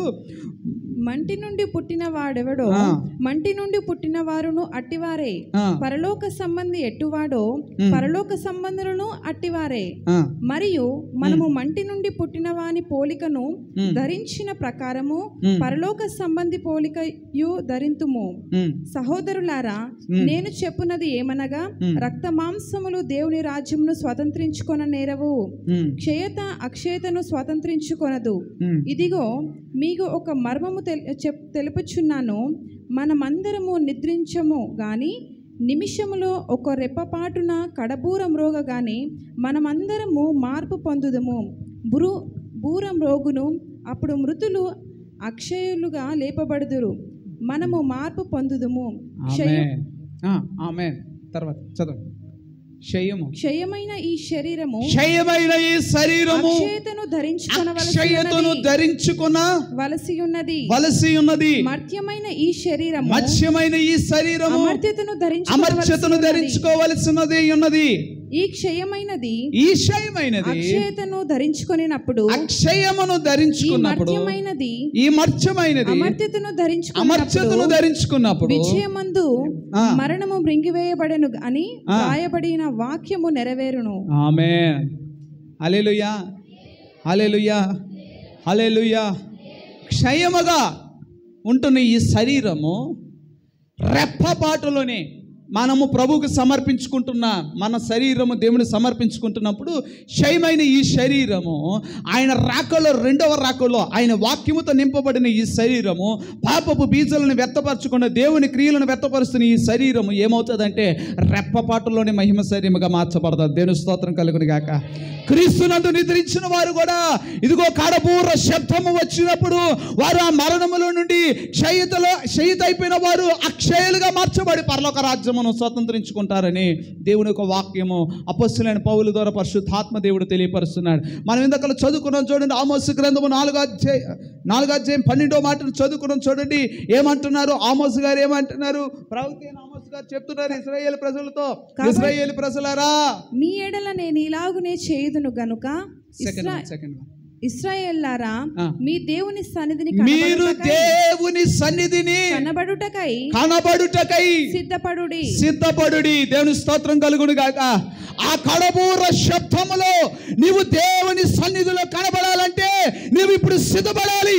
మంటి నుండి పుట్టిన వాడెవడో
ఆ.
మంటి నుండి పుట్టిన వారును అట్టివారే
ఆ,
పరలోక సంబంధి ఎట్టువాడో పరలోక సంబంధులను అట్టివారే
ఆ,
మరియు మనము మంటి నుండి పుట్టిన వాని పోలికను ధరించిన ప్రకారము
మ్.
పరలోక సంబంధి పోలికయు ధరింతుము
ఉమ్,
సహోదరులారా నేను చెప్పున్నది ఏమనగా రక్త మాంసములు దేవుని రాజ్యమును స్వతంత్రించుకొన నేరవు
ఉమ్,
క్షయత అక్షయతను స్వతంత్రించుకొనదు
ఉమ్.
ఇదిగో మీకు ఒక మర్మము తెల్- చెప్- తెలుపుచున్నాను మనమందరము నిద్రించము గాని నిమిషములో ఒక రెప్పపాటున కడబూర మ్రోగ గాని మనమందరము మార్పు పొందుదము బురు బూరం రోగును అప్పుడు మృతులు అక్షయులుగా లేపబడుదురు మనము మార్పు పొందుదుము క్షయ
ఆమేన్ ఆ, ఆమేన్ తర్వాత చదవండి క్షయము
క్షయమైన ఈ శరీరము
క్షయమైన ఈ శరీరము
అక్షయతను ధరించుకొనవలసి
అక్షయతను
ఉన్నది.
ధరించుకున్న
వలసి ఉన్నది
వలసి ఉన్నది
మర్త్యమైన ఈ శరీరము
మత్స్యమైన ఈ శరీరము
అమర్త్యతను
అమర్చతను
ధరించుకొనవలసి
ధరించుకోవలసినది ఉన్నది
ఈ క్షయమైనది
ఈ క్షయమైనది
అక్షయతను ధరించుకొనినప్పుడు
అక్షయమును
ఈ
ధరించుకున్నప్పుడు
మర్త్యమైనది
ఈ మర్చమైనది
అమర్త్యతను ధరించుకున్నప్పుడు
అమర్చతను ధరించుకున్నప్పుడు
విజయమందు
ఆ.
మరణము మృంగివేయబడెను అని రాయబడిన వాక్యము నెరవేరును
ఆమె హల్లెలూయా హల్లెలూయా హల్లెలూయా క్షయముగా ఉంటున్న ఈ శరీరము రెప్పపాటులోనే మనము ప్రభువుకు సమర్పించుకుంటున్న మన శరీరము దేవుని సమర్పించుకుంటున్నప్పుడు క్షయమైన ఈ శరీరము ఆయన రాకలో రెండవ రాకలో ఆయన వాక్యముతో నింపబడిన ఈ శరీరము పాపపు బీజాలను వ్యక్తపరచుకున్న దేవుని క్రియలను వ్యక్తపరుస్తున్న ఈ శరీరము ఏమవుతుందంటే రెప్పపాటులోని మహిమ శరీరముగా మార్చబడతారు దేవుని స్తోత్రం కలుగును గాక క్రీస్తునందు నిద్రించిన వారు కూడా ఇదిగో కడబూర శబ్దము వచ్చినప్పుడు వారు ఆ మరణములో నుండి క్షయితలో క్షయిత అయిపోయిన వారు అక్షయులుగా మార్చబడి పరలోక రాజ్యమును స్వతంత్రించుకుంటారని దేవుని యొక్క వాక్యము అపస్సులైన పౌలు ద్వారా పరిశుద్ధాత్మ దేవుడు తెలియపరుస్తున్నాడు మనం ఇందాక చదువుకున్నాం చూడండి ఆమోసు గ్రంథము నాలుగో అధ్యాయ నాలుగో అధ్యాయం పన్నెండో మాటను చదువుకున్నాం చూడండి ఏమంటున్నారు ఆమోసు గారు ఏమంటున్నారు ప్రవక్త అయిన ఆమోసు గారు చెప్తున్నారు ఇస్రాయేల్ ప్రజలతో ఇస్రాయేల్ ప్రజలారా
మీ ఎడల నేను ఇలాగునే చేయుదును గనుక
సెకండ్
ఇస్రా
వన్, సెకండ్ వన్.
ఇస్రాయేల్లారా
ఆ.
మీ దేవుని సన్నిధిని
మీరు
కనబడుటకై
దేవుని సన్నిధిని
కనబడుటకై
కనబడుటకై
సిద్ధపడుడి
సిద్ధపడుడి దేవుని స్తోత్రం కలుగును గాక ఆ కడబూర శబ్దములో నీవు దేవుని సన్నిధిలో కనబడాలంటే నీవు ఇప్పుడు సిద్ధపడాలి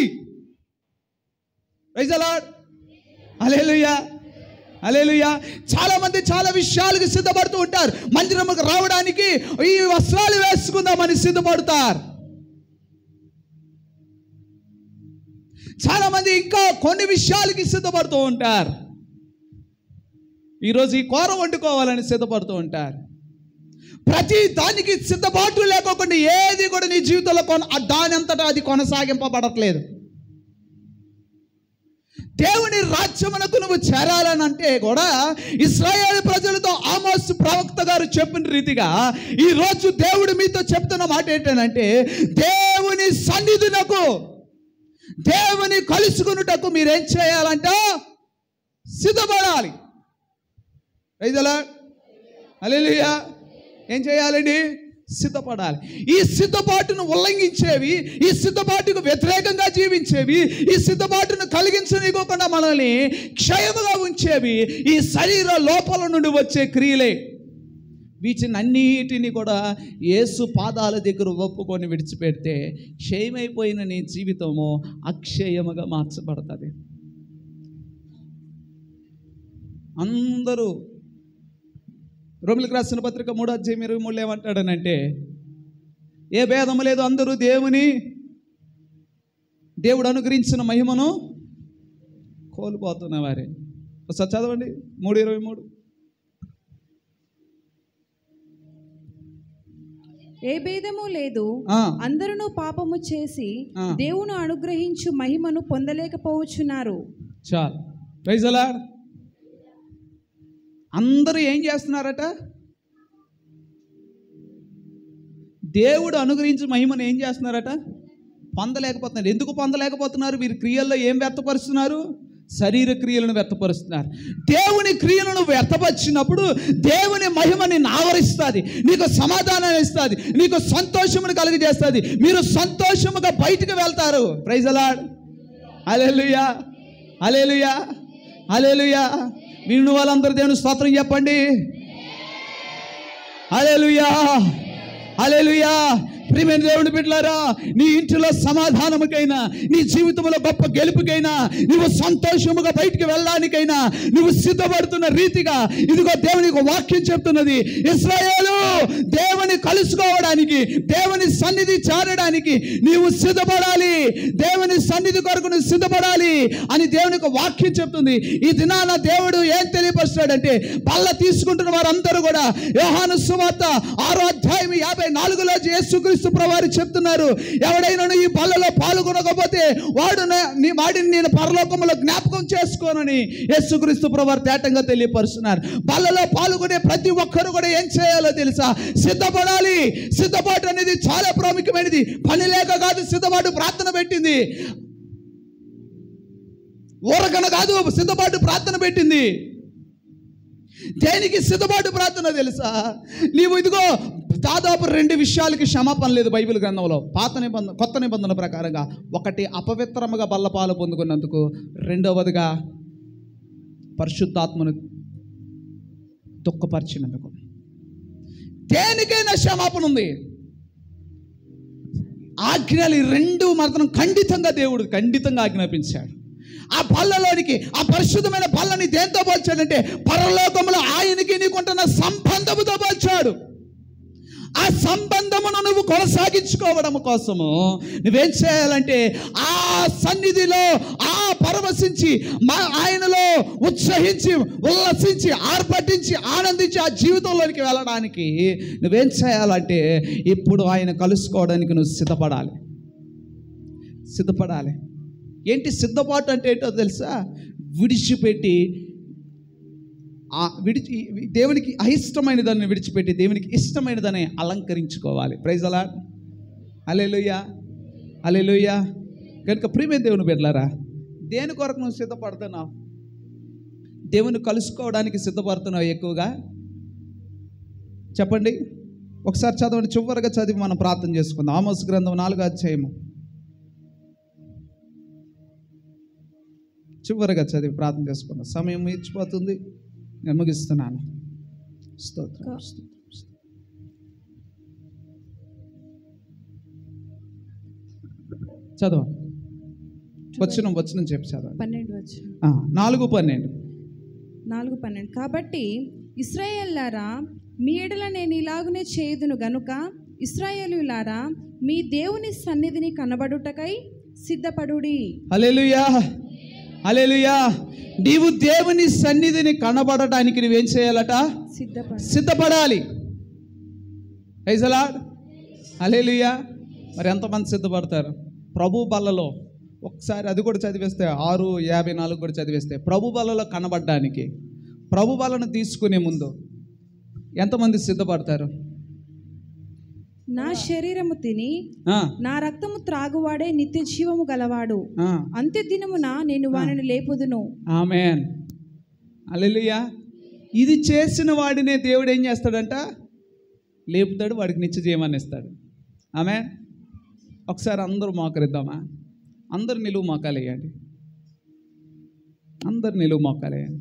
అలేలుయా అలేలుయా చాలా మంది చాలా విషయాలకు సిద్ధపడుతూ ఉంటారు మందిరముకు రావడానికి ఈ వస్త్రాలు వేసుకుందామని సిద్ధపడతారు చాలా మంది ఇంకా కొన్ని విషయాలకి సిద్ధపడుతూ ఉంటారు ఈరోజు ఈ కూర వండుకోవాలని సిద్ధపడుతూ ఉంటారు ప్రతి దానికి సిద్ధపాటు లేకోకుండా ఏది కూడా నీ జీవితంలో కొన ఆ దాని అంతటా అది కొనసాగింపబడట్లేదు దేవుని రాజ్యమునకు నువ్వు చేరాలని అంటే కూడా ఇస్రాయేల్ ప్రజలతో ఆమోస్ ప్రవక్త గారు చెప్పిన రీతిగా ఈ రోజు దేవుడు మీతో చెప్తున్న మాట ఏంటంటే దేవుని సన్నిధులకు దేవుని కలుసుకున్నటకు మీరేం చేయాలంట సిద్ధపడాలి రైతులా అలెలుయా ఏం చేయాలండి సిద్ధపడాలి ఈ సిద్ధపాటును ఉల్లంఘించేవి ఈ సిద్ధపాటుకు వ్యతిరేకంగా జీవించేవి ఈ సిద్ధపాటును కలిగించనీయకుండా మనల్ని క్షయముగా ఉంచేవి ఈ శరీర లోపల నుండి వచ్చే క్రియలే వీటిని అన్నిటిని కూడా యేసు పాదాల దగ్గర ఒప్పుకొని విడిచిపెడితే క్షయమైపోయిన నీ జీవితము అక్షయముగా మార్చబడుతుంది అందరూ రోమిలకు రాసిన పత్రిక మూడో అధ్యాయం ఇరవై మూడు ఏమంటాడనంటే ఏ భేదము లేదు అందరూ దేవుని దేవుడు అనుగ్రహించిన మహిమను కోల్పోతున్న వారే ఒకసారి చదవండి మూడు ఇరవై మూడు
ఏ భేదము లేదు
ఆ,
అందరూ పాపము చేసి
ఆ.
దేవుని అనుగ్రహించు మహిమను పొందలేకపోవచ్చున్నారు
చాలు ప్రైజలా అందరూ ఏం చేస్తున్నారట దేవుడు అనుగ్రహించిన మహిమను ఏం చేస్తున్నారట పొందలేకపోతున్నారు ఎందుకు పొందలేకపోతున్నారు వీరి క్రియల్లో ఏం వ్యక్తపరుస్తున్నారు శరీర క్రియలను వ్యక్తపరుస్తున్నారు దేవుని క్రియలను వ్యక్తపరిచినప్పుడు దేవుని మహిమని ఆవరిస్తుంది నీకు సమాధానం ఇస్తుంది నీకు సంతోషమును కలిగజేస్తుంది మీరు సంతోషముగా బయటికి వెళ్తారు ప్రైజలాడ్ అలెలుయా అలెలుయా అలెలుయా విను వాళ్ళందరూ దేవుని స్తోత్రం చెప్పండి అలెలుయా అలెలుయా ప్రియమైన దేవుని బిడ్డలారా నీ ఇంటిలో సమాధానముకైనా నీ జీవితంలో గొప్ప గెలుపుకైనా నువ్వు సంతోషముగా బయటికి వెళ్ళడానికైనా నువ్వు సిద్ధపడుతున్న రీతిగా ఇదిగో దేవుని ఒక వాక్యం చెప్తున్నది ఇస్రాయేలు దేవుని కలుసుకోవడానికి దేవుని సన్నిధి చేరడానికి నీవు సిద్ధపడాలి దేవుని సన్నిధి కొరకు నువ్వు సిద్ధపడాలి అని దేవుని ఒక వాక్యం చెప్తుంది ఈ దినాన దేవుడు ఏం తెలియపరుస్తాడంటే బల్ల తీసుకుంటున్న వారందరూ కూడా యోహాను సువార్త ఆరో అధ్యాయం యాభై నాలుగులో యేసుక్రీస్తు ప్రవారి చెప్తున్నారు ఎవడైనా ఈ బల్లలో పాల్గొనకపోతే వాడు నా- నీ వాడిని నేను పరలోకంలో జ్ఞాపకం చేసుకోనని యేసుక్రీస్తు ప్రవారు తేటంగా తెలియపరుస్తున్నారు బల్లలో పాల్గొనే ప్రతి ఒక్కరు కూడా ఏం చేయాలో తెలుసా సిద్ధపడాలి సిద్ధపాటు అనేది చాలా ప్రాముఖ్యమైనది పని లేక కాదు సిద్ధపాటు ప్రార్థన పెట్టింది ఊరకన కాదు సిద్ధపాటు ప్రార్థన పెట్టింది దేనికి సిద్ధపాటు ప్రార్థన తెలుసా నీవు ఇదిగో దాదాపు రెండు విషయాలకి క్షమాపణ లేదు బైబిల్ గ్రంథంలో పాత నిబంధన కొత్త నిబంధన ప్రకారంగా ఒకటి అపవిత్రముగా బల్లపాలు పొందుకున్నందుకు రెండవదిగా పరిశుద్ధాత్మను దుఃఖపరిచినందుకు దేనికైనా క్షమాపణ ఉంది ఆజ్ఞలు ఈ రెండు మాత్రం ఖండితంగా దేవుడు ఖండితంగా ఆజ్ఞాపించాడు ఆ బల్లలోనికి ఆ పరిశుద్ధమైన బల్లని దేంతో పోల్చాడంటే పరలోకంలో ఆయనకి నీకుంటున్న సంబంధముతో పోల్చాడు ఆ సంబంధమును నువ్వు కొనసాగించుకోవడం కోసము నువ్వేం చేయాలంటే ఆ సన్నిధిలో ఆ పరవశించి మా ఆయనలో ఉత్సహించి ఉల్లసించి ఆర్భటించి ఆనందించి ఆ జీవితంలోనికి వెళ్ళడానికి నువ్వేం చేయాలంటే ఇప్పుడు ఆయన కలుసుకోవడానికి నువ్వు సిద్ధపడాలి సిద్ధపడాలి ఏంటి సిద్ధపాటు అంటే ఏంటో తెలుసా విడిచిపెట్టి ఆ విడిచి దేవునికి అయిష్టమైన దాన్ని విడిచిపెట్టి దేవునికి ఇష్టమైన దాన్ని అలంకరించుకోవాలి ప్రైజ్ అలా అలెలుయ్యా అలెలుయ్యా కనుక ప్రియమే దేవుని బిడ్డలారా దేని కొరకు నువ్వు సిద్ధపడుతున్నావు దేవుని కలుసుకోవడానికి సిద్ధపడుతున్నావు ఎక్కువగా చెప్పండి ఒకసారి చదవండి చివరిగా చదివి మనం ప్రార్థన చేసుకుందాం ఆమోస్ గ్రంథం నాలుగో అధ్యాయము చివరిగా చదివి ప్రార్థన చేసుకుందాం సమయం ఇచ్చిపోతుంది నేను ముగిస్తున్నాను స్తోత్రం స్తోత్రం, స్తోత్రం. చదవ వచ్చిన వచ్చిన చెప్పి చదవండి
పన్నెండు వచ్చి
ఆ, నాలుగు పన్నెండు
నాలుగు పన్నెండు కాబట్టి ఇస్రాయేల్లారా మీ ఎడల నేను ఇలాగునే చేయుదును గనుక ఇస్రాయేలులారా మీ దేవుని సన్నిధిని కనబడుటకై సిద్ధపడుడి
హల్లెలూయా హల్లెలూయా నీవు దేవుని సన్నిధిని కనబడటానికి నువ్వేం చేయాలట
సిద్ధపడు
సిద్ధపడాలి ఐజలాడ్ హల్లెలూయా మరి ఎంతమంది సిద్ధపడతారు ప్రభు బల్లలో ఒకసారి అది కూడా చదివేస్తే ఆరు యాభై నాలుగు కూడా చదివేస్తే ప్రభు బలలో కనబడడానికి ప్రభు బలను తీసుకునే ముందు ఎంతమంది సిద్ధపడతారు
నా శరీరము తిని
ఆ,
నా రక్తము త్రాగువాడే నిత్య జీవము గలవాడు
ఆ,
అంత్య దినమున నేను వానిని లేపుదును
ఆమెన్ అల్లెలుయ్యా ఇది చేసిన వాడినే దేవుడు ఏం చేస్తాడంట లేపుతాడు వాడికి నిత్య జీవాన్ని ఇస్తాడు ఆమె ఒకసారి అందరూ మోకరిద్దామా అందరు నిలువు మోకాలు వేయండి అందరు నిలువు మోకాలు వేయండి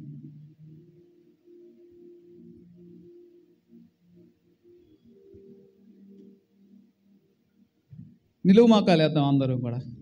నిలువు మోకాలు వేద్దాం అందరూ కూడా